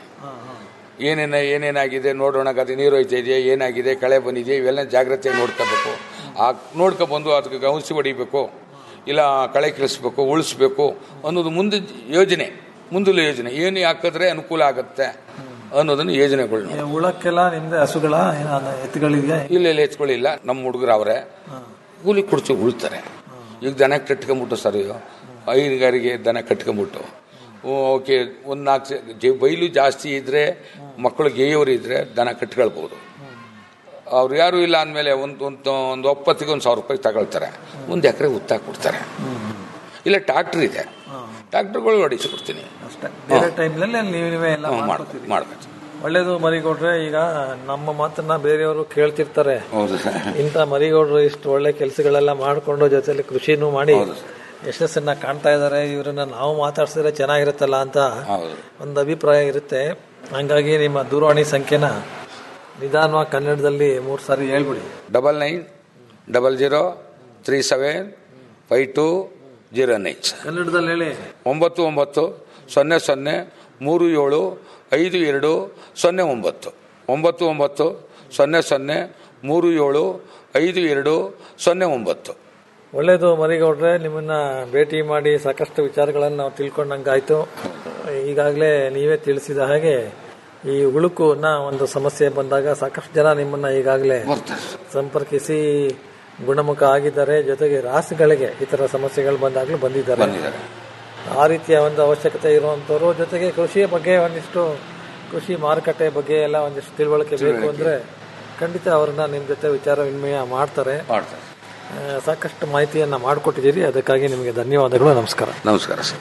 ಏನೇನ ಏನೇನಾಗಿದೆ ನೋಡೋಣ ಗದ್ದೆ ನೀರು ಹೋಯ್ತಾ ಇದೆಯಾ ಏನಾಗಿದೆ ಕಳೆ ಬಂದಿದೆಯಾ ಇವೆಲ್ಲ ಜಾಗ್ರತೆಯಾಗಿ ನೋಡ್ಕೋಬೇಕು ಆ ನೋಡ್ಕೊಬಂದು ಅದಕ್ಕೆ ಔಷಧಿ ಹೊಡಿಬೇಕು ಇಲ್ಲ ಕಳೆ ಕಳಿಸ್ಬೇಕು ಉಳಿಸ್ಬೇಕು ಅನ್ನೋದು ಮುಂದೆ ಯೋಜನೆ ಮುಂದಿನ ಯೋಜನೆ ಏನು ಹಾಕಿದ್ರೆ ಅನುಕೂಲ ಆಗುತ್ತೆ ಅನ್ನೋದನ್ನು ಯೋಜನೆಗಳು ಈ ಉಳಕ್ಕೆಲ್ಲ ನಿಮ್ದು ಹಸುಗಳ ಏನಾದ ಎತ್ತುಗಳಿದೆಯಾ ಇಲ್ಲ ಇಲ್ಲ ಎತ್ಕೊಳ್ಳಿಲ್ಲ ನಮ್ಮ ಹುಡುಗರು ಅವರೇ ಕೂಲಿ ಕುಡ್ಚು ಉಳ್ತಾರೆ ಈಗ ದನ ಕಟ್ಕೊಂಬಿಟ್ಟು ಸರ್ ಹೈನುಗಾರಿಗೆ ದನ ಕಟ್ಕೊಂಬಿಟ್ಟು ಓಕೆ ಒಂದು ನಾಲ್ಕು ಸ- ಜೆ- ಬೈಲು ಜಾಸ್ತಿ ಇದ್ರೆ ಮಕ್ಕಳು ಗೇಯವರು ಇದ್ರೆ ದನ ಕಟ್ಕೊಳ್ಬೋದು ಅವ್ರು ಯಾರು ಇಲ್ಲ ಅಂದಮೇಲೆ ಒಂದು ಒಂದು ಒಂದು ಒಪ್ಪತ್ತಿಗೆ ಒಂದು ಸಾವಿರ ರೂಪಾಯಿ ತಗೊಳ್ತಾರೆ ಒಂದು ಎಕರೆ ಉತ್ತಾಕ್ ಕೊಡ್ತಾರೆ ಇಲ್ಲ ಟ್ರಾಕ್ಟರ್ ಇದೆ ಟ್ರಾಕ್ಟರ್ಗಳು ಹೊಡಿಸ್ಕೊಡ್ತೀನಿ ಅಷ್ಟೇ ಬೇರೆ ಟೈಮ್ನಲ್ಲಿ ನೀವು ನೀವೇ ಎಲ್ಲ ಹ್ಮ್, ಮಾಡ್ಕೊತೀರಿ ಮಾಡ್ಬೇಕು ಒಳ್ಳೇದು ಮರಿಗೌಡ್ರೆ ಈಗ ನಮ್ಮ ಮಾತನ್ನ ಬೇರೆಯವರು ಕೇಳ್ತಿರ್ತಾರೆ ಹೌದು ಸರ್ ಇಂಥ ಮರಿಗೌಡ್ರು ಇಷ್ಟು ಒಳ್ಳೆ ಕೆಲಸಗಳೆಲ್ಲ ಮಾಡಿಕೊಂಡು ಜೊತೆಲಿ ಕೃಷಿನೂ ಮಾಡಿ ಯಶಸ್ಸನ್ನ ಕಾಣ್ತಾ ಇದ್ದಾರೆ ಇವರನ್ನ ನಾವು ಮಾತಾಡ್ಸಿದ್ರೆ ಚೆನ್ನಾಗಿರುತ್ತಲ್ಲ ಅಂತ ಒಂದು ಅಭಿಪ್ರಾಯ ಇರುತ್ತೆ ಹಂಗಾಗಿ ನಿಮ್ಮ ದೂರವಾಣಿ ಸಂಖ್ಯೆನ ನಿಧಾನವಾಗಿ ಕನ್ನಡದಲ್ಲಿ ಮೂರು ಸಾರಿ ಹೇಳ್ಬಿಡಿ double nine double zero three seven five two zero nine ಕನ್ನಡದಲ್ಲಿ ಹೇಳಿ ಒಂಬತ್ತು ಒಂಬತ್ತು ಸೊನ್ನೆ ಸೊನ್ನೆ ಮೂರು ಏಳು ಐದು ಎರಡು ಸೊನ್ನೆ ಒಂಬತ್ತು ಒಂಬತ್ತು ಒಂಬತ್ತು ಸೊನ್ನೆ ಸೊನ್ನೆ ಮೂರು ಏಳು ಐದು ಎರಡು ಸೊನ್ನೆ ಒಂಬತ್ತು ಒಳ್ಳೇದು ಮರಿಗೌಡ್ರೆ ನಿಮ್ಮನ್ನ ಭೇಟಿ ಮಾಡಿ ಸಾಕಷ್ಟು ವಿಚಾರಗಳನ್ನು ನಾವು ತಿಳ್ಕೊಂಡಂಗಾಯ್ತು ಈಗಾಗಲೇ ನೀವೇ ತಿಳಿಸಿದ ಹಾಗೆ ಈ ಉಳುಕುನ ಒಂದು ಸಮಸ್ಯೆ ಬಂದಾಗ ಸಾಕಷ್ಟು ಜನ ನಿಮ್ಮನ್ನ ಈಗಾಗಲೇ ಸಂಪರ್ಕಿಸಿ ಗುಣಮುಖ ಆಗಿದ್ದಾರೆ ಜೊತೆಗೆ ರಾಸುಗಳಿಗೆ ಈ ತರ ಸಮಸ್ಯೆಗಳು ಬಂದಾಗಲೂ ಬಂದಿದ್ದಾರೆ ಆ ರೀತಿಯ ಒಂದು ಅವಶ್ಯಕತೆ ಇರುವಂತವರು ಜೊತೆಗೆ ಕೃಷಿಯ ಬಗ್ಗೆ ಒಂದಿಷ್ಟು ಕೃಷಿ ಮಾರುಕಟ್ಟೆ ಬಗ್ಗೆ ಎಲ್ಲ ಒಂದಿಷ್ಟು ತಿಳುವಳಿಕೆ ಬೇಕು ಅಂದ್ರೆ ಖಂಡಿತ ಅವ್ರನ್ನ ನಿಮ್ಮ ಜೊತೆ ವಿಚಾರ ವಿನಿಮಯ ಮಾಡ್ತಾರೆ ಆ, ಸಾಕಷ್ಟು ಮಾಹಿತಿಯನ್ನ ಮಾಡಿಕೊಟ್ಟಿದ್ದೀರಿ ಅದಕ್ಕಾಗಿ ನಿಮಗೆ ಧನ್ಯವಾದಗಳು ನಮಸ್ಕಾರ ನಮಸ್ಕಾರ ಸರ್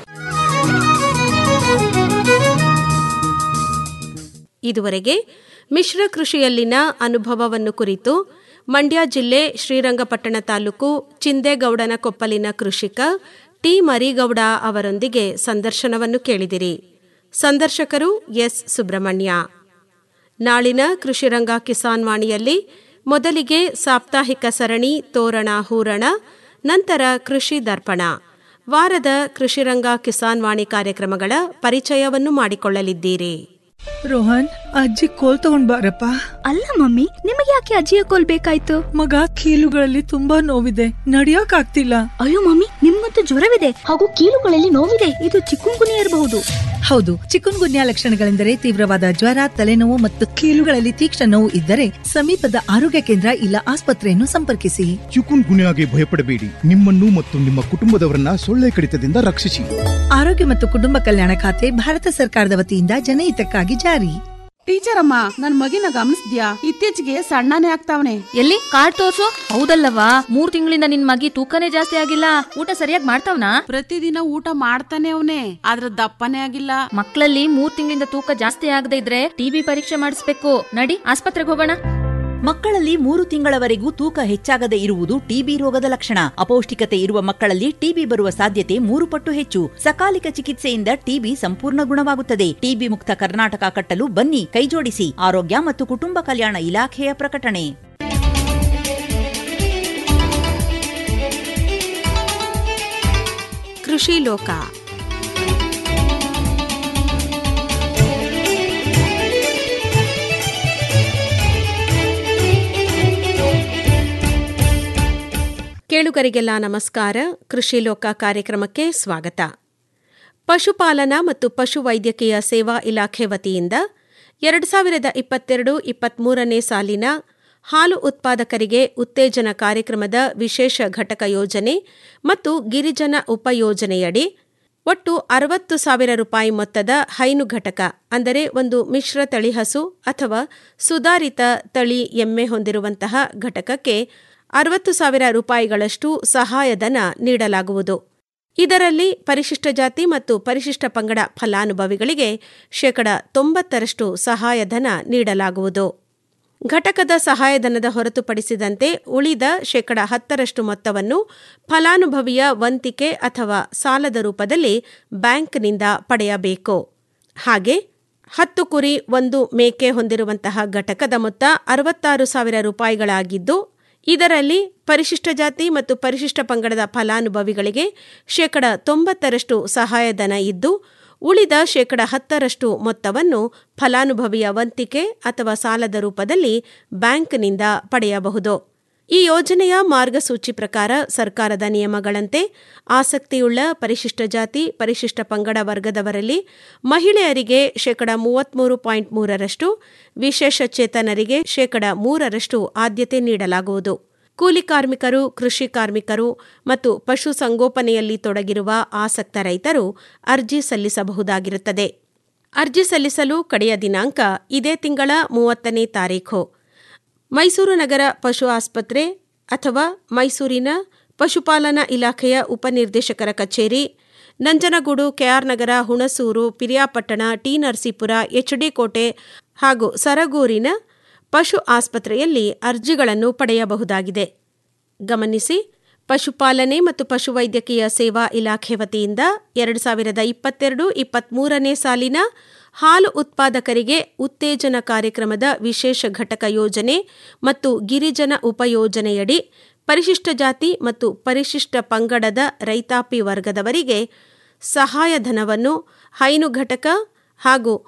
ಇದುವರೆಗೆ ಮಿಶ್ರ ಕೃಷಿಯಲ್ಲಿನ ಅನುಭವವನ್ನು ಕುರಿತು ಮಂಡ್ಯ ಜಿಲ್ಲೆ ಶ್ರೀರಂಗಪಟ್ಟಣ ತಾಲೂಕು ಚಿಂದೇಗೌಡನ ಕೊಪ್ಪಲಿನ ಕೃಷಿಕ ಟಿ ಮರಿಗೌಡ ಅವರೊಂದಿಗೆ ಸಂದರ್ಶನವನ್ನು ಕೇಳಿದಿರಿ ಸಂದರ್ಶಕರು ಎಸ್ ಸುಬ್ರಹ್ಮಣ್ಯ ನಾಳಿನ ಕೃಷಿರಂಗ ಕಿಸಾನ್ ವಾಣಿಯಲ್ಲಿ ಮೊದಲಿಗೆ ಸಾಪ್ತಾಹಿಕ ಸರಣಿ ತೋರಣ ಹೂರಣ ನಂತರ ಕೃಷಿ ದರ್ಪಣ ವಾರದ ಕೃಷಿರಂಗ ಕಿಸಾನ್ ವಾಣಿ ಕಾರ್ಯಕ್ರಮಗಳ ಪರಿಚಯವನ್ನು ಮಾಡಿಕೊಳ್ಳಲಿದ್ದೀರಿ ರೋಹನ್ ಅಜ್ಜಿ ಕೋಲ್ ತಗೊಂಡ್ ಬಾರಪ್ಪ ಅಲ್ಲ ಮಮ್ಮಿ ನಿಮಗೆ ಯಾಕೆ ಅಜ್ಜಿಯ ಕೋಲ್ ಬೇಕಾಯ್ತು ಮಗ ಕೀಲುಗಳಲ್ಲಿ ತುಂಬಾ ನೋವಿದೆ ನಡಿಯಕ್ ಆಗ್ತಿಲ್ಲ ಅಯ್ಯೋ ಮಮ್ಮಿ ನಿಮ್ಗಂತೂ ಜ್ವರವಿದೆ ಹಾಗೂ ಕೀಲುಗಳಲ್ಲಿ ನೋವಿದೆ ಇದು ಚಿಕ್ಕುಂಗುನಿ ಇರಬಹುದು ಹೌದು ಚಿಕನ್ ಗುನ್ಯಾ ಲಕ್ಷಣಗಳೆಂದರೆ ತೀವ್ರವಾದ ಜ್ವರ ತಲೆನೋವು ಮತ್ತು ಕೀಲುಗಳಲ್ಲಿ ತೀಕ್ಷ್ಣ ನೋವು ಇದ್ದರೆ ಸಮೀಪದ ಆರೋಗ್ಯ ಕೇಂದ್ರ ಇಲ್ಲ ಆಸ್ಪತ್ರೆಯನ್ನು ಸಂಪರ್ಕಿಸಿ ಚಿಕುನ್ ಗುನ್ಯಾಗೆ ಭಯಪಡಬೇಡಿ ನಿಮ್ಮನ್ನು ಮತ್ತು ನಿಮ್ಮ ಕುಟುಂಬದವರನ್ನ ಸೊಳ್ಳೆ ಕಡಿತದಿಂದ ರಕ್ಷಿಸಿ ಆರೋಗ್ಯ ಮತ್ತು ಕುಟುಂಬ ಕಲ್ಯಾಣ ಖಾತೆ ಭಾರತ ಸರ್ಕಾರದ ವತಿಯಿಂದ ಜನಹಿತಕ್ಕಾಗಿ ಜಾರಿ ಟೀಚರ್ ಅಮ್ಮ ನನ್ ಮಗಿನ ಗಮನಿಸ್ದ್ಯಾ ಇತ್ತೀಚೆಗೆ ಸಣ್ಣನೇ ಆಗ್ತಾವನೆ ಎಲ್ಲಿ ಕಾರ್ಡ್ ತೋರ್ಸು ಹೌದಲ್ಲವಾ ಮೂರ್ ತಿಂಗಳಿಂದ ನಿನ್ ಮಗಿ ತೂಕನೇ ಜಾಸ್ತಿ ಆಗಿಲ್ಲ ಊಟ ಸರಿಯಾಗಿ ಮಾಡ್ತಾವ್ನಾ ಪ್ರತಿದಿನ ಊಟ ಮಾಡ್ತಾನೆ ಅವನೇ ಆದ್ರ ದಪ್ಪನೇ ಆಗಿಲ್ಲ ಮಕ್ಕಳಲ್ಲಿ ಮೂರ್ ತಿಂಗಳಿಂದ ತೂಕ ಜಾಸ್ತಿ ಆಗದೆ ಇದ್ರೆ ಟಿಬಿ ಪರೀಕ್ಷೆ ಮಾಡಿಸ್ಬೇಕು ನಡಿ ಆಸ್ಪತ್ರೆಗೆ ಹೋಗೋಣ ಮಕ್ಕಳಲ್ಲಿ ಮೂರು ತಿಂಗಳವರೆಗೂ ತೂಕ ಹೆಚ್ಚಾಗದೆ ಇರುವುದು ಟಿಬಿ ರೋಗದ ಲಕ್ಷಣ ಅಪೌಷ್ಟಿಕತೆ ಇರುವ ಮಕ್ಕಳಲ್ಲಿ ಟಿಬಿ ಬರುವ ಸಾಧ್ಯತೆ ಮೂರು ಪಟ್ಟು ಹೆಚ್ಚು ಸಕಾಲಿಕ ಚಿಕಿತ್ಸೆಯಿಂದ ಟಿಬಿ ಸಂಪೂರ್ಣ ಗುಣವಾಗುತ್ತದೆ ಟಿಬಿ ಮುಕ್ತ ಕರ್ನಾಟಕ ಕಟ್ಟಲು ಬನ್ನಿ ಕೈಜೋಡಿಸಿ ಆರೋಗ್ಯ ಮತ್ತು ಕುಟುಂಬ ಕಲ್ಯಾಣ ಇಲಾಖೆಯ ಪ್ರಕಟಣೆ ಕೃಷಿ ಲೋಕ ಕೇಳುಗರಿಗೆಲ್ಲ ನಮಸ್ಕಾರ ಕೃಷಿ ಲೋಕ ಕಾರ್ಯಕ್ರಮಕ್ಕೆ ಸ್ವಾಗತ ಪಶುಪಾಲನಾ ಮತ್ತು ಪಶುವೈದ್ಯಕೀಯ ಸೇವಾ ಇಲಾಖೆ ವತಿಯಿಂದ ಎರಡು ಸಾವಿರದ ಇಪ್ಪತ್ತೆರಡು ಇಪ್ಪತ್ಮೂರನೇ ಸಾಲಿನ ಹಾಲು ಉತ್ಪಾದಕರಿಗೆ ಉತ್ತೇಜನ ಕಾರ್ಯಕ್ರಮದ ವಿಶೇಷ ಘಟಕ ಯೋಜನೆ ಮತ್ತು ಗಿರಿಜನ ಉಪಯೋಜನೆಯಡಿ ಒಟ್ಟು ಅರವತ್ತು ಸಾವಿರ ರೂಪಾಯಿ ಮೊತ್ತದ ಹೈನು ಘಟಕ ಅಂದರೆ ಒಂದು ಮಿಶ್ರ ತಳಿ ಹಸು ಅಥವಾ ಸುಧಾರಿತ ತಳಿ ಎಮ್ಮೆ ಹೊಂದಿರುವಂತಹ ಘಟಕಕ್ಕೆ ಅರವತ್ತು ಸಾವಿರ ರೂಪಾಯಿಗಳಷ್ಟು ಸಹಾಯಧನ ನೀಡಲಾಗುವುದು ಇದರಲ್ಲಿ ಪರಿಶಿಷ್ಟ ಜಾತಿ ಮತ್ತು ಪರಿಶಿಷ್ಟ ಪಂಗಡ ಫಲಾನುಭವಿಗಳಿಗೆ ಶೇಕಡ ತೊಂಬತ್ತರಷ್ಟು ಸಹಾಯಧನ ನೀಡಲಾಗುವುದು ಘಟಕದ ಸಹಾಯಧನದ ಹೊರತುಪಡಿಸಿದಂತೆ ಉಳಿದ ಶೇಕಡ ಹತ್ತರಷ್ಟು ಮೊತ್ತವನ್ನು ಫಲಾನುಭವಿಯ ವಂತಿಕೆ ಅಥವಾ ಸಾಲದ ರೂಪದಲ್ಲಿ ಬ್ಯಾಂಕ್ನಿಂದ ಪಡೆಯಬೇಕು ಹಾಗೆ ಹತ್ತು ಕುರಿ ಒಂದು ಮೇಕೆ ಹೊಂದಿರುವಂತಹ ಘಟಕದ ಮೊತ್ತ ಅರವತ್ತಾರು ಸಾವಿರ ರೂಪಾಯಿಗಳಾಗಿದ್ದು ಇದರಲ್ಲಿ ಪರಿಶಿಷ್ಟ ಜಾತಿ ಮತ್ತು ಪರಿಶಿಷ್ಟ ಪಂಗಡದ ಫಲಾನುಭವಿಗಳಿಗೆ ಶೇಕಡ ತೊಂಬತ್ತರಷ್ಟು ಸಹಾಯಧನ ಇದ್ದು ಉಳಿದ ಶೇಕಡ ಹತ್ತರಷ್ಟು ಮೊತ್ತವನ್ನು ಫಲಾನುಭವಿಯ ವಂತಿಕೆ ಅಥವಾ ಸಾಲದ ರೂಪದಲ್ಲಿ ಬ್ಯಾಂಕ್ನಿಂದ ಪಡೆಯಬಹುದು ಈ ಯೋಜನೆಯ ಮಾರ್ಗಸೂಚಿ ಪ್ರಕಾರ ಸರ್ಕಾರದ ನಿಯಮಗಳಂತೆ ಆಸಕ್ತಿಯುಳ್ಳ ಪರಿಶಿಷ್ಟ ಜಾತಿ ಪರಿಶಿಷ್ಟ ಪಂಗಡ ವರ್ಗದವರಲ್ಲಿ ಮಹಿಳೆಯರಿಗೆ ಶೇಕಡ ಮೂವತ್ಮೂರು ಪಾಯಿಂಟ್ ಮೂರರಷ್ಟು ವಿಶೇಷಚೇತನರಿಗೆ ಶೇಕಡ ಮೂರರಷ್ಟು ಆದ್ಯತೆ ನೀಡಲಾಗುವುದು ಕೂಲಿ ಕಾರ್ಮಿಕರು ಕೃಷಿ ಕಾರ್ಮಿಕರು ಮತ್ತು ಪಶು ಸಂಗೋಪನೆಯಲ್ಲಿ ತೊಡಗಿರುವ ಆಸಕ್ತ ರೈತರು ಅರ್ಜಿ ಸಲ್ಲಿಸಬಹುದಾಗಿರುತ್ತದೆ ಅರ್ಜಿ ಸಲ್ಲಿಸಲು ಕಡೆಯ ದಿನಾಂಕ ಇದೇ ತಿಂಗಳ ಮೂವತ್ತನೇ ತಾರೀಖು ಮೈಸೂರು ನಗರ ಪಶು ಆಸ್ಪತ್ರೆ ಅಥವಾ ಮೈಸೂರಿನ ಪಶುಪಾಲನಾ ಇಲಾಖೆಯ ಉಪನಿರ್ದೇಶಕರ ಕಚೇರಿ Nanjangud KR Nagar Hunsur Periyapatna T Narasipura HD Kote ಹಾಗೂ ಸರಗೂರಿನ ಪಶು ಆಸ್ಪತ್ರೆಯಲ್ಲಿ ಅರ್ಜಿಗಳನ್ನು ಪಡೆಯಬಹುದಾಗಿದೆ ಗಮನಿಸಿ ಪಶುಪಾಲನೆ ಮತ್ತು ಪಶುವೈದ್ಯಕೀಯ ಸೇವಾ ಇಲಾಖೆ ವತಿಯಿಂದ ಎರಡು ಸಾವಿರದ ಇಪ್ಪತ್ತೆರಡು ಇಪ್ಪತ್ತ್ಮೂರನೇ ಸಾಲಿನ ಹಾಲು ಉತ್ಪಾದಕರಿಗೆ ಉತ್ತೇಜನ ಕಾರ್ಯಕ್ರಮದ ವಿಶೇಷ ಘಟಕ ಯೋಜನೆ ಮತ್ತು ಗಿರಿಜನ ಉಪಯೋಜನೆಯಡಿ ಪರಿಶಿಷ್ಟ ಜಾತಿ ಮತ್ತು ಪರಿಶಿಷ್ಟ ಪಂಗಡದ ರೈತಾಪಿ ವರ್ಗದವರಿಗೆ ಸಹಾಯಧನವನ್ನು ಹೈನು ಘಟಕ ಹಾಗೂ